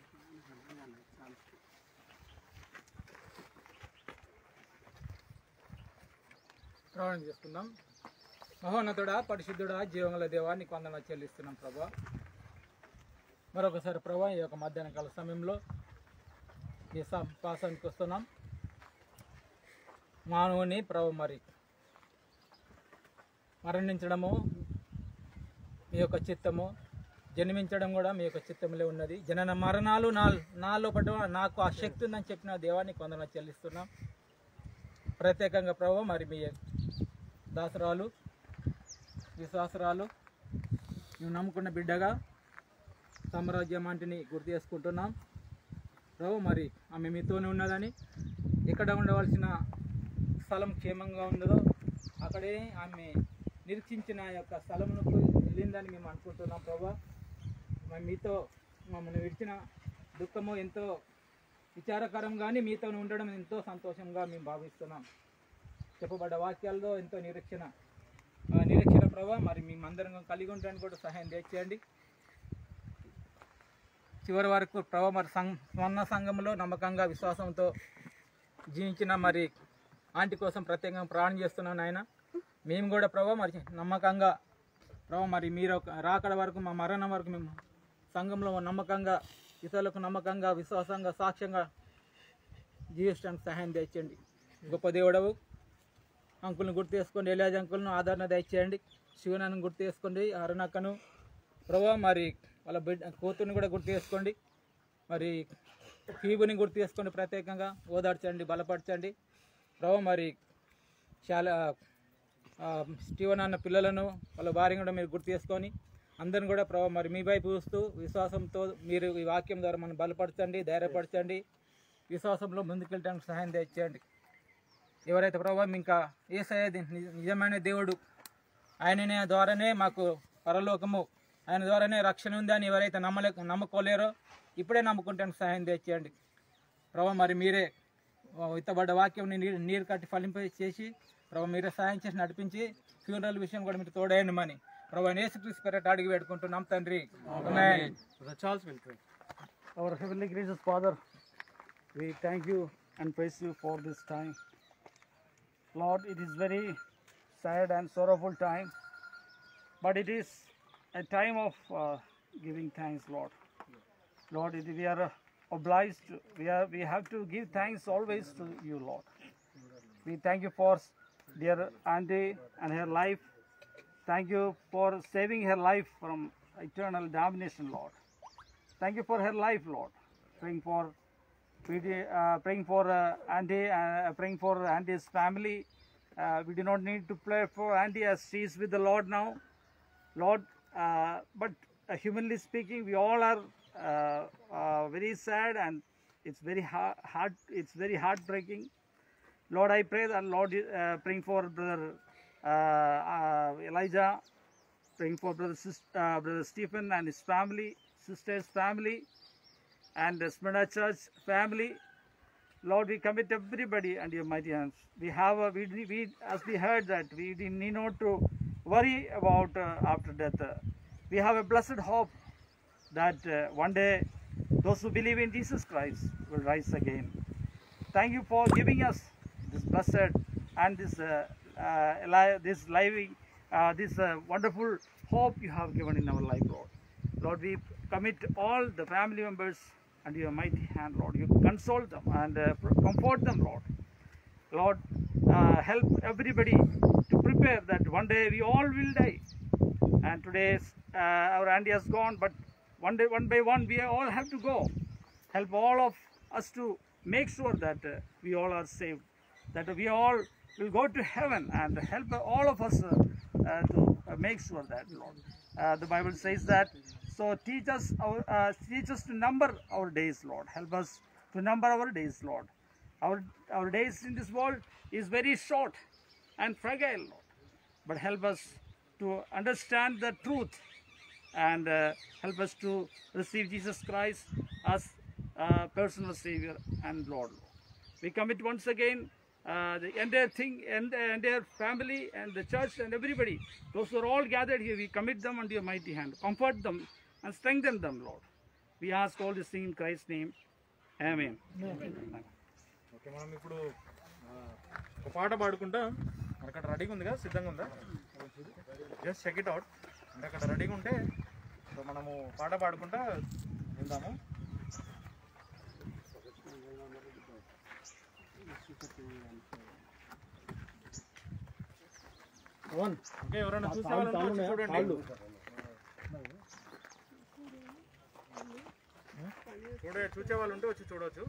ప్రార్థన చేసుకుందాం మహోన్నతుడా పరిశుద్ధుడా జీవంగల దేవా నీకు వందన చెల్లిస్తున్నాం ప్రభా మరొకసారి ప్రభా ఈ యొక్క మధ్యాహ్న కాల సమయంలో ఈ పాసానికి వస్తున్నాం మానవుని ప్రభు మరి మరణించడము మీ యొక్క చిత్తము జన్మించడం కూడా మీ యొక్క చిత్తంలో ఉన్నది జనన మరణాలు నా నాలో పట్ల నాకు ఆ శక్తి ఉందని చెప్పిన దేవానికి వందన చెల్లిస్తున్నాం ప్రత్యేకంగా ప్రభు మరి మీ దాసరాలు విశ్వాసరాలు నువ్వు నమ్ముకున్న బిడ్డగా సామ్రాజ్యం అంటిని గుర్తు చేసుకుంటున్నాం ప్రభు మరి ఆమె మీతోనే ఉన్నదని ఎక్కడ ఉండవలసిన స్థలం క్షేమంగా ఉన్నదో అక్కడే ఆమె నిరీక్షించిన యొక్క స్థలమునకు వెళ్ళిందని మేము అనుకుంటున్నాం ప్రభా మరి మీతో మమ్మల్ని విడిచిన దుఃఖము ఎంతో విచారకరం కానీ మీతో ఉండడం ఎంతో సంతోషంగా మేము భావిస్తున్నాం చెప్పబడ్డ వాక్యాల్లో ఎంతో నిరీక్షణ ఆ నిరీక్షణ ప్రభావ మరి మేమందరం కలిగి ఉండడానికి కూడా సహాయం తెచ్చేయండి చివరి వరకు ప్రభావ మరి సంఘ స్వర్ణ సంఘంలో నమ్మకంగా విశ్వాసంతో జీవించిన మరి ఆంటీ కోసం ప్రత్యేకంగా ప్రాణం చేస్తున్నాను నాయన మేము కూడా ప్రభావ మరి నమ్మకంగా ప్రభావ మరి మీరు ఒక- రాకడ వరకు మా మరణం వరకు మేము సంఘంలో నమ్మకంగా ఇతరులకు నమ్మకంగా విశ్వాసంగా సాక్ష్యంగా జీవించడానికి సహాయం తెచ్చండి గొప్ప దేవుడవు అంకుల్ని గుర్తు చేసుకోండి ఎలాజ్ అంకుల్ను ఆదరణ దయచేయండి శివనాన్ని గుర్తు చేసుకోండి అరుణక్కను ప్రభా మరి వాళ్ళ బిడ్డ కూతుర్ని కూడా గుర్తు చేసుకోండి మరి ఫీబుని గుర్తు చేసుకోండి ప్రత్యేకంగా ఓదార్చండి బలపరచండి ప్రభా మరి చాలా ఆ, స్టీవన్ అన్న పిల్లలను వాళ్ళ భార్యను కూడా మీరు గుర్తు చేసుకొని అందరిని కూడా ప్రభావ మరి మీ వైపు చూస్తూ విశ్వాసంతో మీరు ఈ వాక్యం ద్వారా మనం బలపరచండి ధైర్యపరచండి విశ్వాసంలో ముందుకెళ్ళడానికి సహాయం తెచ్చేయండి ఎవరైతే ప్రభావ ఇంకా ఏసయ్య ది- నిజమైన దేవుడు ఆయననే ద్వారానే మాకు పరలోకము ఆయన ద్వారానే రక్షణ ఉంది అని ఎవరైతే నమ్మలే నమ్ముకోలేరో ఇప్పుడే నమ్ముకుంటానికి సహాయం తెచ్చేయండి ప్రభావ మరి మీరే ఆ, విత్తబడ్డ వాక్యం నీరు నీరు కట్టి ఫలింప చేసి ప్రభావ మీరే సహాయం చేసి నడిపించి ఫ్యూనరల్ విషయం కూడా మీరు తోడేయండి మని ప్రభావ యేసుక్రీస్తు పేరట అడిగి పెట్టుకుంటున్నాం తండ్రి ఆమేన్. Brother Charles will pray. Our heavenly gracious Father, we thank you and praise you for this time. Lord, it is very sad and sorrowful time, but it is a time of uh, giving thanks, Lord. Lord, it, we are uh, obliged, to- we, are, we have to give thanks always to you, Lord. We thank you for dear Auntie and her life. Thank you for saving her life from eternal damnation, Lord. Thank you for her life, Lord. Praying for, uh, praying for uh, Andy, uh, praying for Andy's family. Uh, we do not need to pray for Andy as she is with the Lord now, Lord. Uh, but uh, humanly speaking, we all are uh, uh, very sad and it's very hard, hard. It's very heartbreaking. Lord, I pray that Lord, uh, praying for brother uh, uh, Elijah, praying for brother, Sis- uh, brother Stephen and his family, sister's family. and the Smyrna Church family. Lord, we commit everybody under your mighty hands. We have a, we, we as we heard that we need not to worry about uh, after death. Uh, we have a blessed hope that uh, one day those who believe in Jesus Christ will rise again. Thank you for giving us this blessed and this uh, uh, li- this living, uh, this uh, wonderful hope you have given in our life, Lord. Lord, we commit all the family members under your mighty hand, Lord. You console them and uh, comfort them, Lord. Lord, uh, help everybody to prepare that one day we all will die. And today's uh, our Andy has gone, but one day, one by one, we all have to go. Help all of us to make sure that uh, we all are saved, that we all will go to heaven, and help all of us uh, uh, to uh, make sure that, Lord. Uh, the Bible says that. So teach us our uh, teach us to number our days, Lord. Help us to number our days, Lord. Our our days in this world is very short and fragile, Lord. But help us to understand the truth and uh, help us to receive Jesus Christ as uh, personal Savior and Lord. We commit once again uh, the entire thing and the entire family and the church and everybody. Those who are all gathered here, we commit them under your mighty hand. Comfort them and strengthen them, Lord. We ask all this thing in Christ's name. Amen. Okay మనం ఇప్పుడు ఆ, ఒక పాట పాడుకుంటా మరి అక్కడ రెడీగా ఉంది కదా సిద్ధంగా ఉందా జస్ట్ చెక్ ఇట్ అవుట్ అంటే అక్కడ రెడీగా ఉంటే సో మనము పాట పాడుకుంటా విందాము ఓకే ఎవరైనా చూసే వాళ్ళు ఉంటే వచ్చి చూడండి చూడే చూసే వాళ్ళు ఉంటే వచ్చి చూడవచ్చు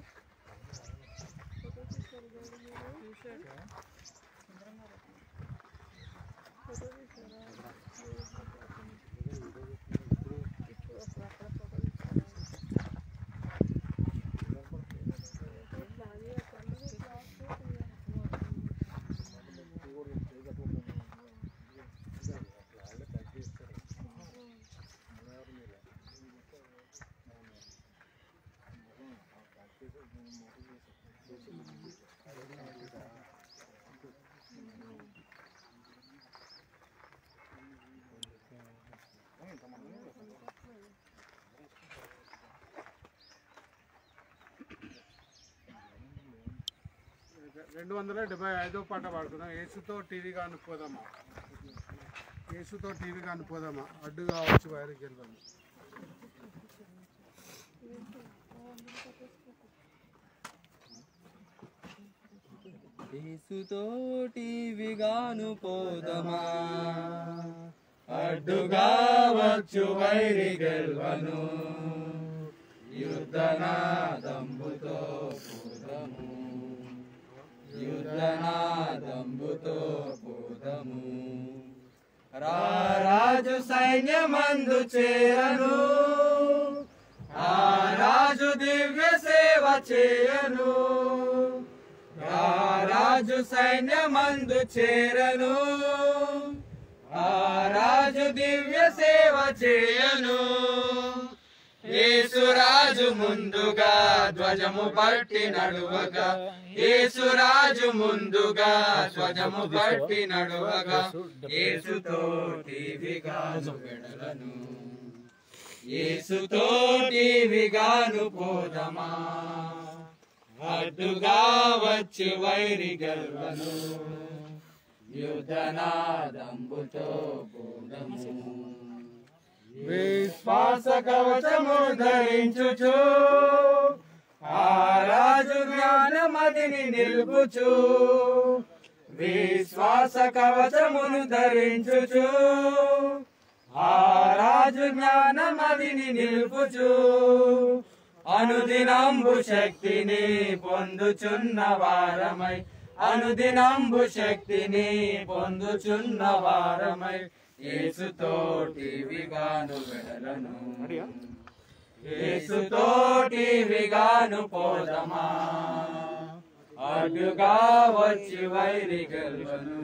రెండు వందల డెబ్బై ఐదో పాట పాడుకుందాం యేసుతో టీవీగా అనుకోదామా యేసుతో టీవీగా అనుకోదామా అడ్డుగా వచ్చి వైరు గెలవము యేసుతోటి విగాను పోదమా అడ్డుగా వచ్చు వైరి గెల్వను యుద్ధనాదంబుతో పోదము యుద్ధనాదంబుతో పోదము రారాజు సైన్యమందు చేరను ఆ రాజు దివ్య సేవ చేయను ఆ రాజు సైన్యమందు చేరను ఆ రాజు దివ్య సేవ చేయను యేసురాజు ముందుగా ధ్వజము పట్టి నడువగా యేసురాజు ముందుగా ధ్వజము పట్టి నడువగా యేసుతోటి విగాను వెడలను యేసుతోటి విగాను పోదమా అడ్డుగా వచ్చి వైరి గల్వను యుద్ధనాదంబుతో పోదము విశ్వాస కవచము ధరించుచు ఆ రాజు జ్ఞానమదిని నిలుపుచు విశ్వాస కవచమును ధరించుచు ఆ రాజు జ్ఞానమదిని నిలుపుచు అనుదినంబు శక్తిని పొందుచున్న వారమై అనుదినంబు శక్తిని పొందుచున్న వారమై యేసుతోటి విగాను వెడలను యేసుతోటి విగాను పోదమా అడ్డుగా వచ్చి వైరి గెల్వను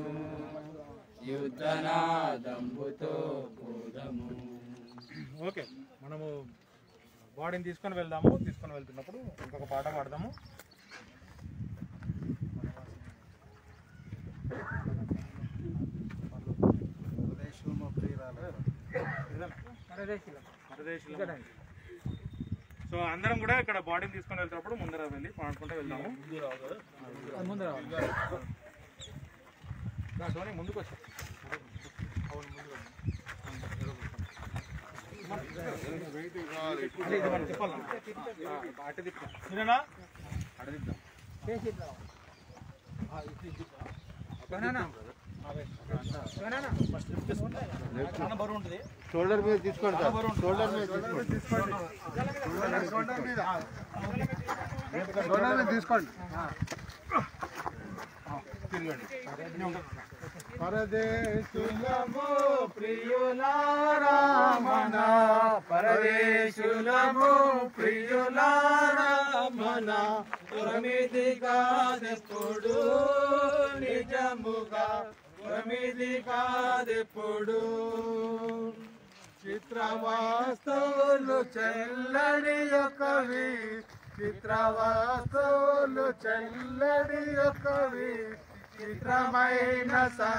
యుద్ధనాదంబుతో పోదము ఓకే మనము బాడీని తీసుకొని వెళ్దాము తీసుకొని వెళ్తున్నప్పుడు ఇంకొక పాట పాడదాము సో అందరం కూడా ఇక్కడ బాడీని తీసుకొని వెళ్తున్నప్పుడు ముందర వెళ్ళి పాడుకుంటూ వెళ్దాము ముందు రావాలి ముందుకు వచ్చా షోల్డర్ మీద తీసుకోండి సార్ షోల్డర్ మీద తీసుకోండి షోల్డర్ మీద షోల్డర్ మీద తీసుకోండి పరదేశులము ప్రియులారా మన పరదేశులము ప్రియులారా మన పురమిది కాదెప్పుడు నిజముగా పురమిది కాదెప్పుడు చిత్రవాస్తువులు చెల్లడి యొక్కవి చిత్రవాస్తువులు చెల్లడి యొక్కవి చిత్రమైన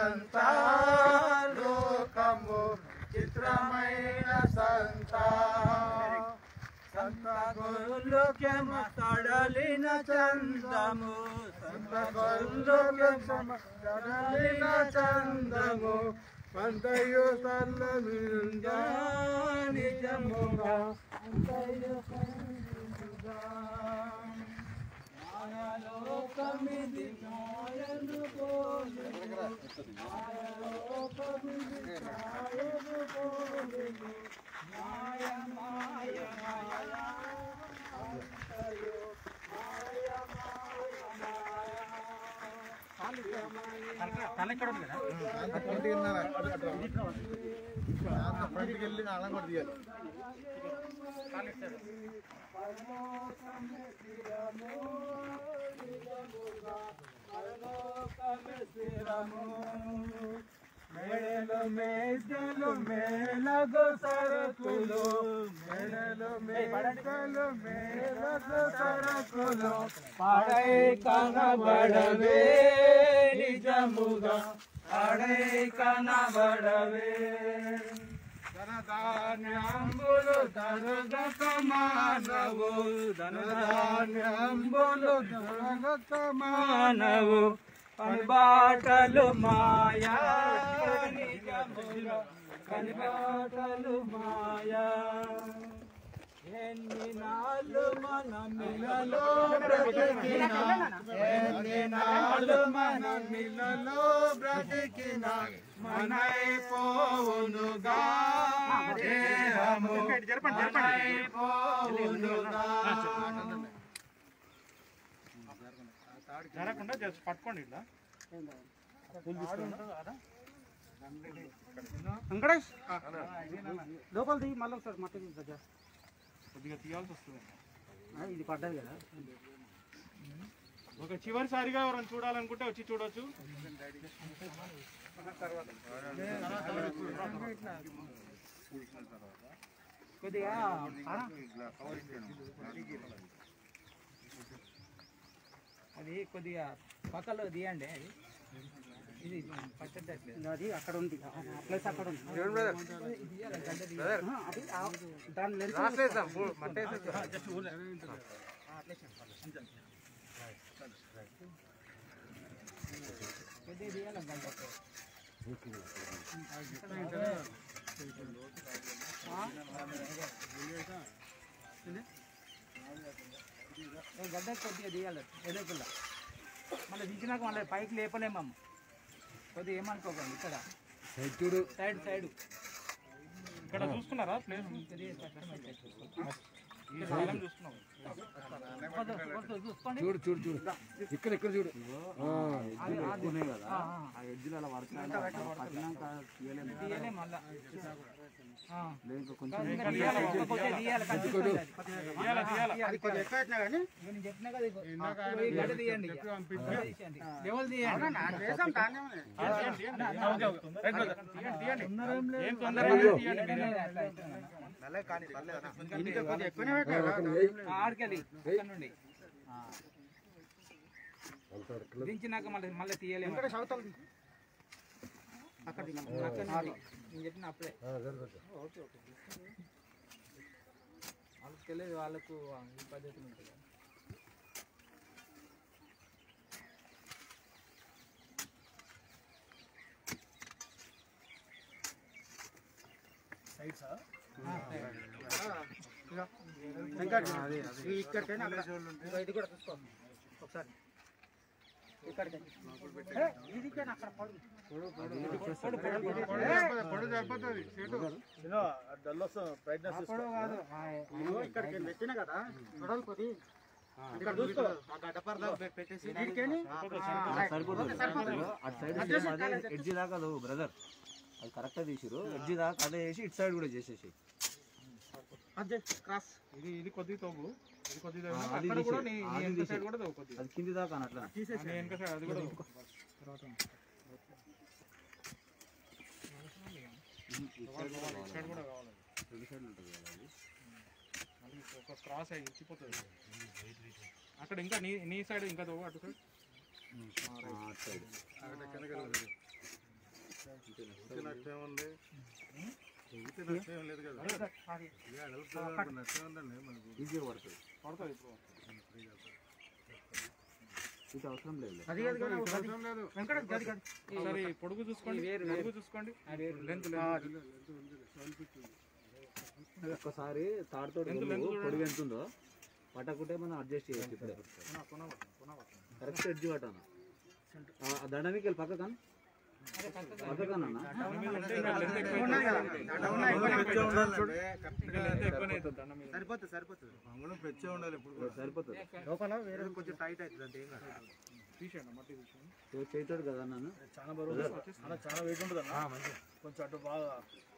సంతాలోకము చిత్రమైన సంతా సంత గొల్లుకే మాట్లాడలిన చందము సంత గొల్లుకే మాట్లాడలిన చందము పంతయు సల్లమిందా నిజముగా పంతయు సల్లమిందా మాయలోకమిది మాయలు పోలెను మాయలోకమిది మాయలు పోలెను మాయ మాయ మాయ అంతయు మాయ మాయ మాయ తన ఇక్కడ ఉంది కదా ఫ్రంట్కి వెళ్ళి అలా కూడా తీయాలి మేడలు మేడలు మేలగు సరకులు మేడలు మేడలు మేలగు సరకులు పాడై కనబడవే నిజముగా పాడై కనబడవే ధనధాన్యంబులు దరగక మానవు ధనధాన్యంబులు దరగక మానవు పనిబాటలు మాయా నిజముగా పనిబాటలు మాయా ఎన్ని నాళ్ళు మన మిలలో బ్రతికిన ఎన్ని నాళ్ళు మన మిలలో బ్రతికిన మనైపోవునుగా దేహము మనైపోవునుగా జరగకుండా జస్ట్ పట్టుకోండి ఇట్లా వెంకటేష్ లోపల దిగి మళ్ళీ ఒకసారి మట్టి దగ్గర కొద్దిగా తీయాల్సి వస్తుంది ఇది పడ్డది కదా ఒక చివరిసారిగా ఎవరైనా చూడాలనుకుంటే వచ్చి చూడొచ్చు కొద్దిగా అది కొద్దిగా పక్కలో తీయండి అది ఇది పచ్చట్లేదు అది అక్కడ ఉంది ప్లేస్ అక్కడ ఉంది ఆ, అది ఆ- దాని లెన్స్ కొద్దిగా తీయాలి గంట గడ్డ కొద్దిగా తీయాలి ఎదుగుల మళ్ళీ తీసినాక మళ్ళీ పైకి లేపలేమమ్మ కొద్దిగా ఏమనుకోకండి ఇక్కడ సైడ్ సైడ్ ఇక్కడ చూసుకున్నారా ప్లేస్ చూసుకున్నాం చూసుకోండి చూడు చూడు చూడు ఇక్కడ ఇక్కడ చూడు తీయలే మళ్ళా ఆ. ఇంకా తీయాలి, ఇంకా కొంచెం తీయాలి, కనిపిస్తుంది అది. అది కొంచెం ఎక్కువ వచ్చినా కానీ ఇక నేను చెప్పినా కదా ఇగో. ఈ గడ్డ తీయండి ఇక. గడ్డ తీసేయండి. లెవెల్ తీయండి వేసాం దాన్నే ఉంది. ఏం తొందర లేదు, తీయండి మీరే. ఆడికెళ్ళి అక్కడ నుండి ఆ. దించినాక మళ్ళీ మళ్ళీ తీయలేము అక్కడ అక్కడ నుండి. నేను చెప్పిన అప్పుడే వాళ్ళకి తెలియదు వాళ్ళకు ఈ పద్ధతులు ఉంటాయి కదా. ఇది కూడా చూసుకో ఒకసారి పొడి సరిపోతుంది సీటు ఇక్కడికి పెట్టిన కదా చూడాలి కొద్ది ఇక్కడ చూసుకో ఆ గడ్డ పరదా పె- పెట్టేసి వీడికేని, ఆ, సరిపోతుంది సరిపోతుంది. అటు సైడ్ సేమ్ అదే ఎడ్జి దాకా అది బ్రదర్ అది కరెక్ట్గా తీసిరు ఎడ్జి దాకా అదే చేసి ఇటు సైడ్ కూడా చేసేసి అదే క్రాస్ ఇది ఇది కొద్ది తవ్వు ఇది కొద్ది ఆ, తవ్వు అది అక్కడ కూడా నీ తీసేయ్. నీ అది వెనక తీసేయ్. సైడ్ కూడా తవ్వు కొద్దిగా అది కింది దాకా అట్లా నీ వెనక సైడ్ అది కూడా తవ్వు. ఇటు సైడ్ కూడా కావాలి మళ్ళీ ఒక క్రాస్ అయ్యి ఇచ్చిపోతుంది అక్కడ ఇంకా నీ నీ సైడ్ ఇంకా తవ్వు అటు సైడ్ ఆ, అటు సైడ్ ఈజీగా పడుతుంది పడుతుంది ఇప్పుడు ఇది అవసరం లేదు అది కాదు కదా, అది. వెంకట గది గది. ఒకసారి పొడుగు చూసుకోండి పొడుగు చూసుకోండి లెంత్ ఒక్కసారి తాడుతో పొడిగి ఎంత ఉందో పట్టకుంటే మనం అడ్జస్ట్ చేయొచ్చు ఇప్పుడే కరెక్ట్ ఎడ్జ్ పట్టాను ఆ దండానికి వెళ్ళి పక్కన పక్కకన్నా సరిపోతుంది సరిపోతుంది సరిపోతుంది లోపల వేరే కొంచెం టైట్ అవుతుంది అంటే ఏం కాదు తీసేయండి మట్టి తీసేయండి సో చేతాడు కదా నన్ను చాలా బరువు అన్న చాలా వెయిట్ ఉంటుంది అన్న కొంచెం అటు బాగా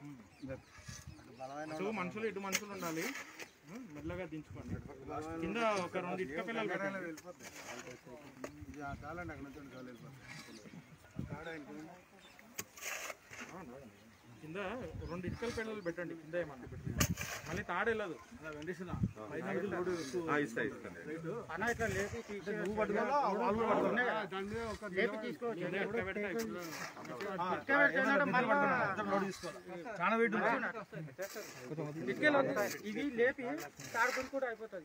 అటు మనుషులు ఇటు మనుషులు ఉండాలి ఉం, మెల్లగా దించుకోండి కింద ఒక రెండు ఇటుక పిల్లలు పెట్టండి. కింద రెండు ఇటుకల పిల్లలు పెట్టండి కింద ఏమన్నా మళ్ళీ తాడు వెళ్ళదు అన్న ఇట్లా లేపి తీసి దాని మీద ఒక లేపి తీసుకోవచ్చు కింద ఇటుక పెడితే అయిపోతుంది. ఇటుక పెట్టుకున్నాడు మళ్ళా చాలా వెయిట్ ఇటుకలు వద్దు. ఇది లేపి తాడుకొని కూడా అయిపోతుంది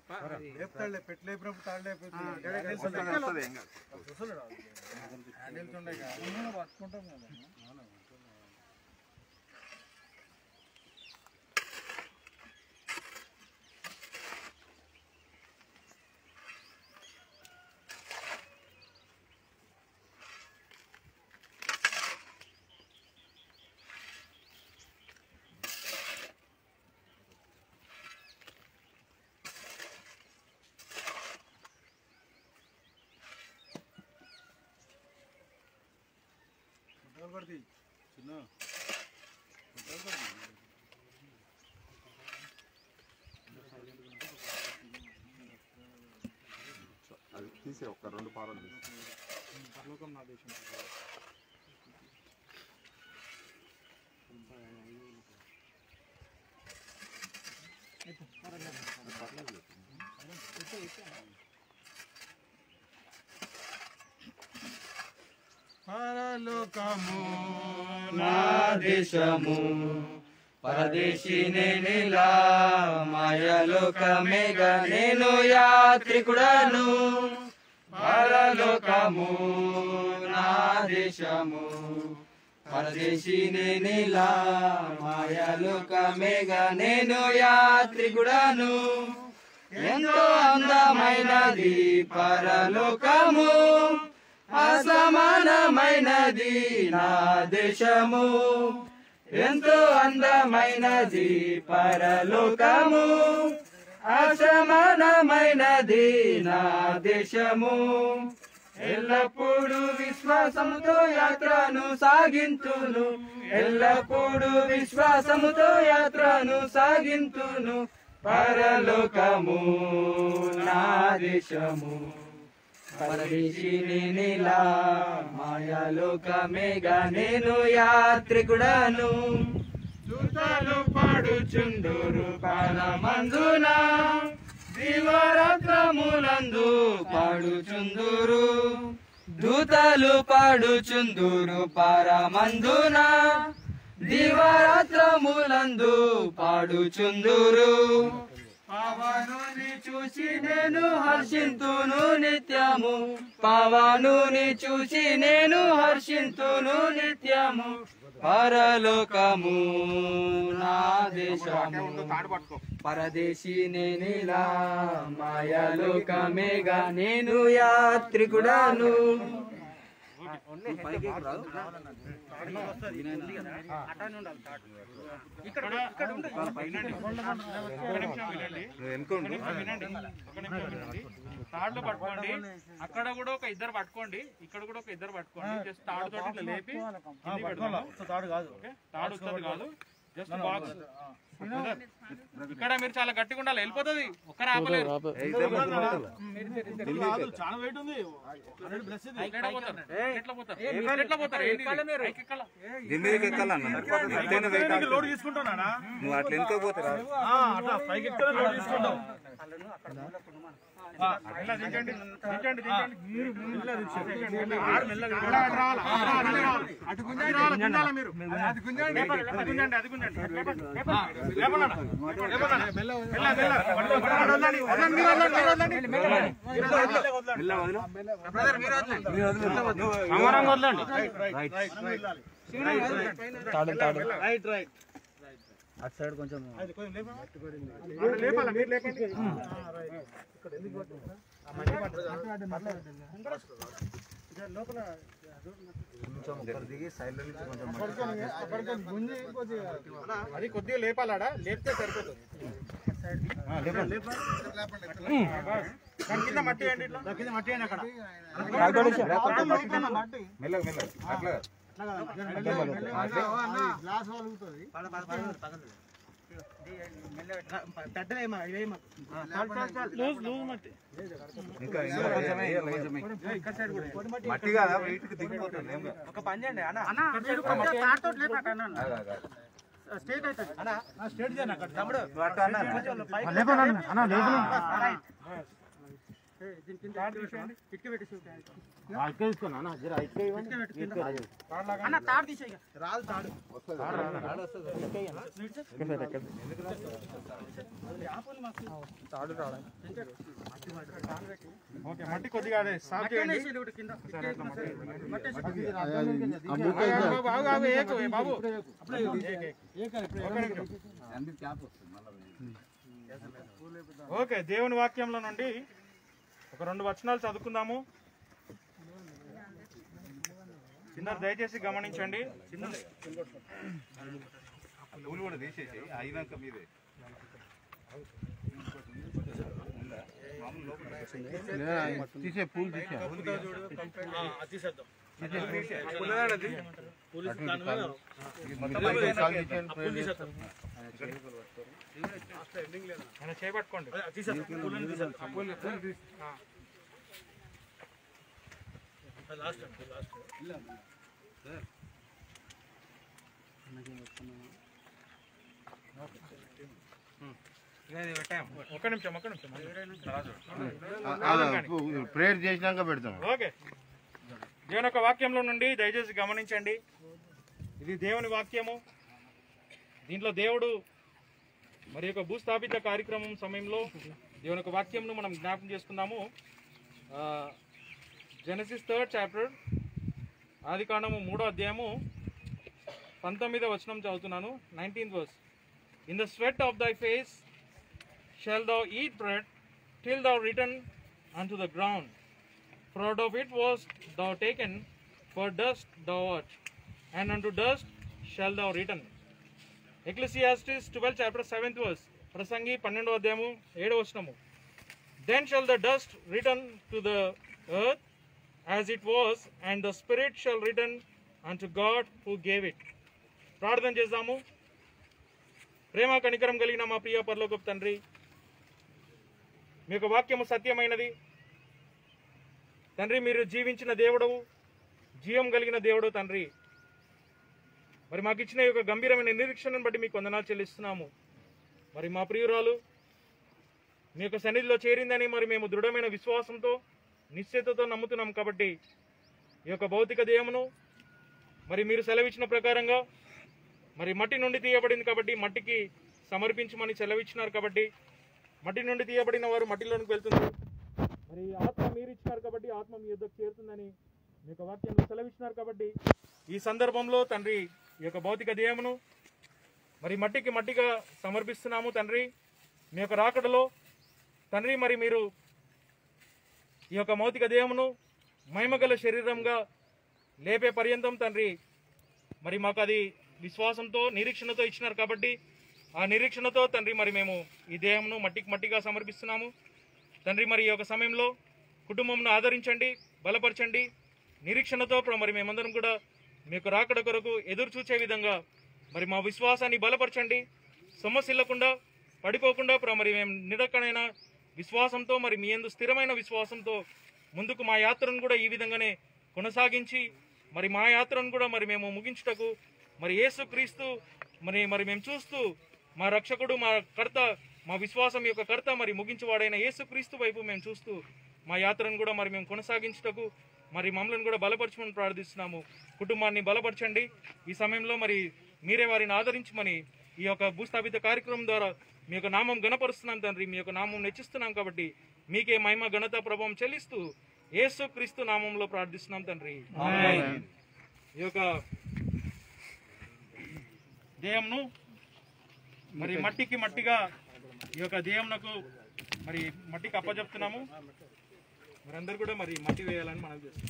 అది తీసే ఒక రెండు పారలు తీసి పరలోకం నా దేశం పరలోకము నా దేశము పరదేశిని నిలా మాయలోకమేగా నేను యాత్రికుడను పరలోకము నా దేశము పరదేశిని నిలా మాయలోకమేగా నేను యాత్రికుడను ఎంతో అందమైనది పరలోకము అసమానమైనది నా దేశము ఎంతో అందమైనది పరలోకము అసమానమైనది నా దేశము ఎల్లప్పుడూ విశ్వాసముతో యాత్రను సాగింతును ఎల్లప్పుడూ విశ్వాసముతో యాత్రను సాగింతును పరలోకము నా దేశము పరదేశిని నీలా మాయాలోకమేగా నేను యాత్రికుడను దూతలు పాడుచుందురు పరమందున దివరత్నములందు పాడుచుందురు దూతలు పాడుచుందురు పరమందున దివరాత్రములందు పాడుచుందురు పవనుని చూసి నేను హర్షింతును నిత్యము పవనుని చూసి నేను హర్షింతును నిత్యము పరలోకము నా దేశము పరదేశీ నేనిలా మాయలోకమేగా నేను యాత్రికుడాను తాడులో పట్టుకోండి అక్కడ కూడా ఒక ఇద్దరు పట్టుకోండి ఇక్కడ కూడా ఒక ఇద్దరు పట్టుకోండి జస్ట్ తాడు తోటి ఇట్లా లేపి కిందికి పెడదాము. తాడు కాదు ఓకే? తాడు వస్తుంది కాదు జస్ట్ బాక్స్ ఇక్కడ మీరు చాలా గట్టిగా ఉండాలి వెళ్ళిపోతుంది ఒక్కరు ఆపలేరు చాలా వెయిట్ ఉంది ఎట్లా పోతారు? ఎట్లా పోతారు? ఎట్లా పోతారు? ఏంటి ఇది? పైకి ఎక్కాలా? లోడ్ తీసుకుంటానా నువ్వు అట్లా వెనుక పోతారా అట్లా పైకి ఎక్కితే లోడ్ తీసుకుంటాం ఇలా దించండి, దించండి, దించండి. అటు గుంజాలి గుంజాలి మీరు అది గుంజండి అది గుంజండి, అది గుంజండి. అది కొద్దిగా లేపాలాడా లేపితే సరిపోతుంది దాని కింద మట్టి వేయండి ఇట్లా దాని కింద మట్టి వేయండి అక్కడ మెల్లగా మెల్లగా అట్లా గ్లాస్ వలుగుతుంది ఇంకా ఇంకా వేయాలి, వేయాలి. మట్టి కాదా వెయిట్ కి దిగిపోతుంది ఏం కాదు. ఒక పని చేయండి అన్న ఆగు, ఆగు, ఆగు. నువ్వు అట్లా అన్నా అన్న తాడు తీసేయి రాదు తాడు ఓకే మట్టి కొద్దిగా అదే సాఫ్ చేయండి సరే, అట్లా మట్టి బాబు, ఆగు, ఆగు, ఏకు, ఏ బాబు ఓకే దేవుని వాక్యంలో నుండి ఒక రెండు వచనాలు చదువుకుందాము చిన్నారు దయచేసి గమనించండి పూలు కూడా తీసేసి అయినాక మీదే తీసే పూలు తీసే ఆయన చేపట్టుకోండి ఆ. ఒక నిమిషం ఒక నిమిషం ప్రేయర్ చేసినాక పెడతాం ఓకే దేవుని యొక్క వాక్యంలో నుండి దయచేసి గమనించండి ఇది దేవుని వాక్యము దీంట్లో దేవుడు మరి యొక్క భూస్థాపిత కార్యక్రమం సమయంలో దేవుని యొక్క వాక్యంను మనం జ్ఞాపకం చేసుకుందాము జెనసిస్ థర్డ్ చాప్టర్ ఆది కాండము మూడో అధ్యాయము పంతొమ్మిదో వచనం చదువుతున్నాను nineteenth verse in the sweat of thy face shall thou eat bread till thou return unto the ground For out of it was thou taken, for dust thou art, and unto dust shall thou return. Ecclesiastes twelve chapter seventh verse ప్రసంగి పన్నెండో అధ్యాయము ఏడవ వచనము then shall the dust return to the earth as it was and the spirit shall return unto God who gave it ప్రార్థన చేద్దాము ప్రేమ కనికరం కలిగిన మా ప్రియ పరలోకపు తండ్రి మీ యొక్క వాక్యము సత్యమైనది తండ్రి మీరు జీవించిన దేవుడవు జీవం కలిగిన దేవుడు తండ్రి మరి మాకు ఇచ్చిన ఈ యొక్క గంభీరమైన నిరీక్షణను బట్టి మీకు వందనాలు చెల్లిస్తున్నాము మరి మా ప్రియురాలు మీ యొక్క సన్నిధిలో చేరిందని మరి మేము దృఢమైన విశ్వాసంతో నిశ్చయతతో నమ్ముతున్నాం కాబట్టి ఈ యొక్క భౌతిక దేహమును మరి మీరు సెలవిచ్చిన ప్రకారంగా మరి మట్టి నుండి తీయబడింది కాబట్టి మట్టికి సమర్పించమని సెలవిచ్చినారు కాబట్టి మట్టి నుండి తీయబడిన వారు మట్టిలోనికి వెళ్తున్నారు మరి ఆత్మ మీరు ఇచ్చినారు కాబట్టి ఆత్మ మీ యుద్ధకు చేరుతుందని మీ యొక్క వాక్యంలో సెలవిచ్చినారు కాబట్టి ఈ సందర్భంలో తండ్రి ఈ యొక్క భౌతిక దేహమును మరి మట్టికి మట్టిగా సమర్పిస్తున్నాము తండ్రి మీ యొక్క రాకడలో తండ్రి మరి మీరు ఈ యొక్క భౌతిక దేహమును మహిమగల శరీరంగా లేపే పర్యంతం తండ్రి మరి మాకు అది విశ్వాసంతో నిరీక్షణతో ఇచ్చినారు కాబట్టి ఆ నిరీక్షణతో తండ్రి మరి మేము ఈ దేహంను మట్టికి మట్టిగా సమర్పిస్తున్నాము తండ్రి మరి ఈ యొక్క సమయంలో కుటుంబంను ఆదరించండి బలపరచండి నిరీక్షణతో ప్ర- మరి మేమందరం కూడా మీకు రాకడ కొరకు ఎదురు చూచే విధంగా మరి మా విశ్వాసాన్ని బలపరచండి సమస్యలకుండా పడిపోకుండా ప్ర- మరి మేము నిరకనైన విశ్వాసంతో మరి మీ ఎందు స్థిరమైన విశ్వాసంతో ముందుకు మా యాత్రను కూడా ఈ విధంగానే కొనసాగించి మరి మా యాత్రను కూడా మరి మేము ముగించుటకు మరి యేసు క్రీస్తు మరి మరి మేము చూస్తూ మా రక్షకుడు మా కర్త మా విశ్వాసం యొక్క కర్త మరి ముగించువాడైన యేసు క్రీస్తు వైపు మేము చూస్తూ మా యాత్రను కూడా మరి మేము కొనసాగించుటకు మరి మమ్మల్ని కూడా బలపరచమని ప్రార్థిస్తున్నాము కుటుంబాన్ని బలపరచండి ఈ సమయంలో మరి మీరే వారిని ఆదరించమని ఈ యొక్క భూస్థాపిత కార్యక్రమం ద్వారా మీ యొక్క నామం గణపరుస్తున్నాం తండ్రి మీ యొక్క నామం నెచ్చిస్తున్నాం కాబట్టి మీకే మహిమ ఘనత ప్రభావం చెల్లిస్తూ యేసు క్రీస్తు నామంలో ప్రార్థిస్తున్నాం తండ్రి ఈ యొక్క దేహంను మరి మట్టికి మట్టిగా ఈ యొక్క దేహంనకు మరి మట్టికి అప్పచెప్తున్నాము మరి అందరు కూడా మరి మట్టి వేయాలని మనం చేస్తున్నాం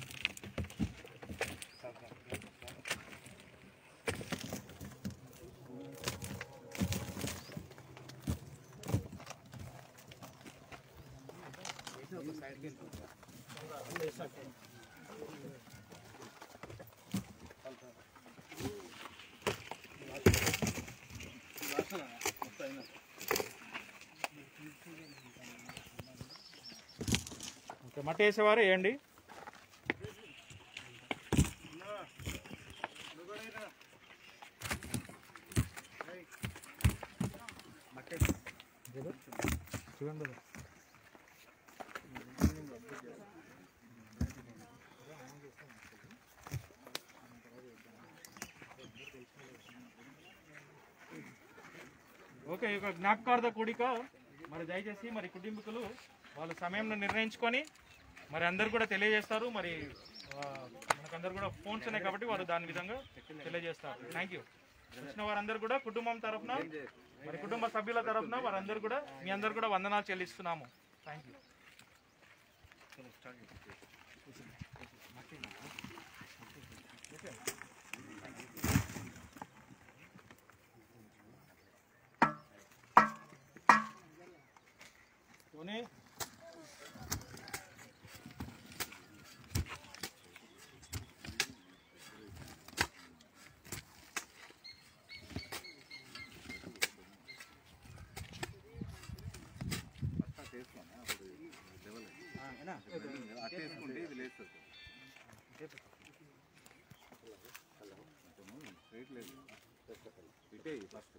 ఓకే మట్టి వేసేవారు వేయండి ఓకే ఈ యొక్క జ్ఞాపకార్థ కూడిక మరి దయచేసి మరి కుటుంబీకులు వాళ్ళ సమయం నిర్ణయించుకొని మరి అందరు కూడా తెలియజేస్తారు మరి ఆ, మనకందరు కూడా ఫోన్స్ ఉన్నాయి కాబట్టి వారు దాని విధంగా తెలియజేస్తారు థ్యాంక్ యూ వచ్చిన వారందరూ కూడా కుటుంబం తరఫున మరి కుటుంబ సభ్యుల తరఫున వారందరూ కూడా మీ అందరు కూడా వందనాలు చెల్లిస్తున్నాము థ్యాంక్ యూ టోనీ అట్టేసుకుంటే ఇది లేస్తుంది వెయిట్ లేదు ఇటే ఫస్ట్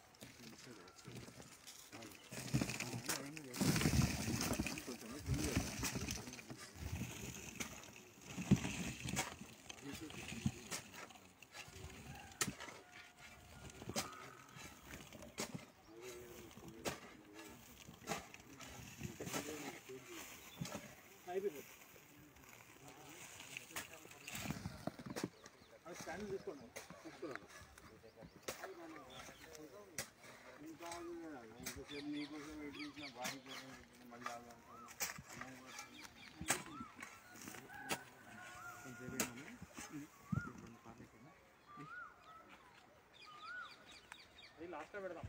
లాస్ట్లో పెడదాం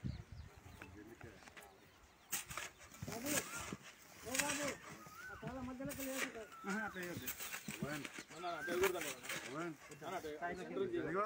ఇదిగో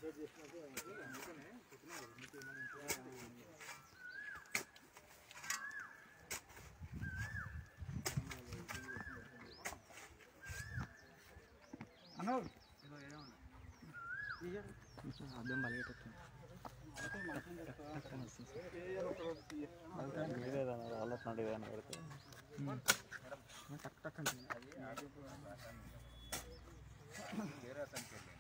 వేరే అతనికి వెళ్ళి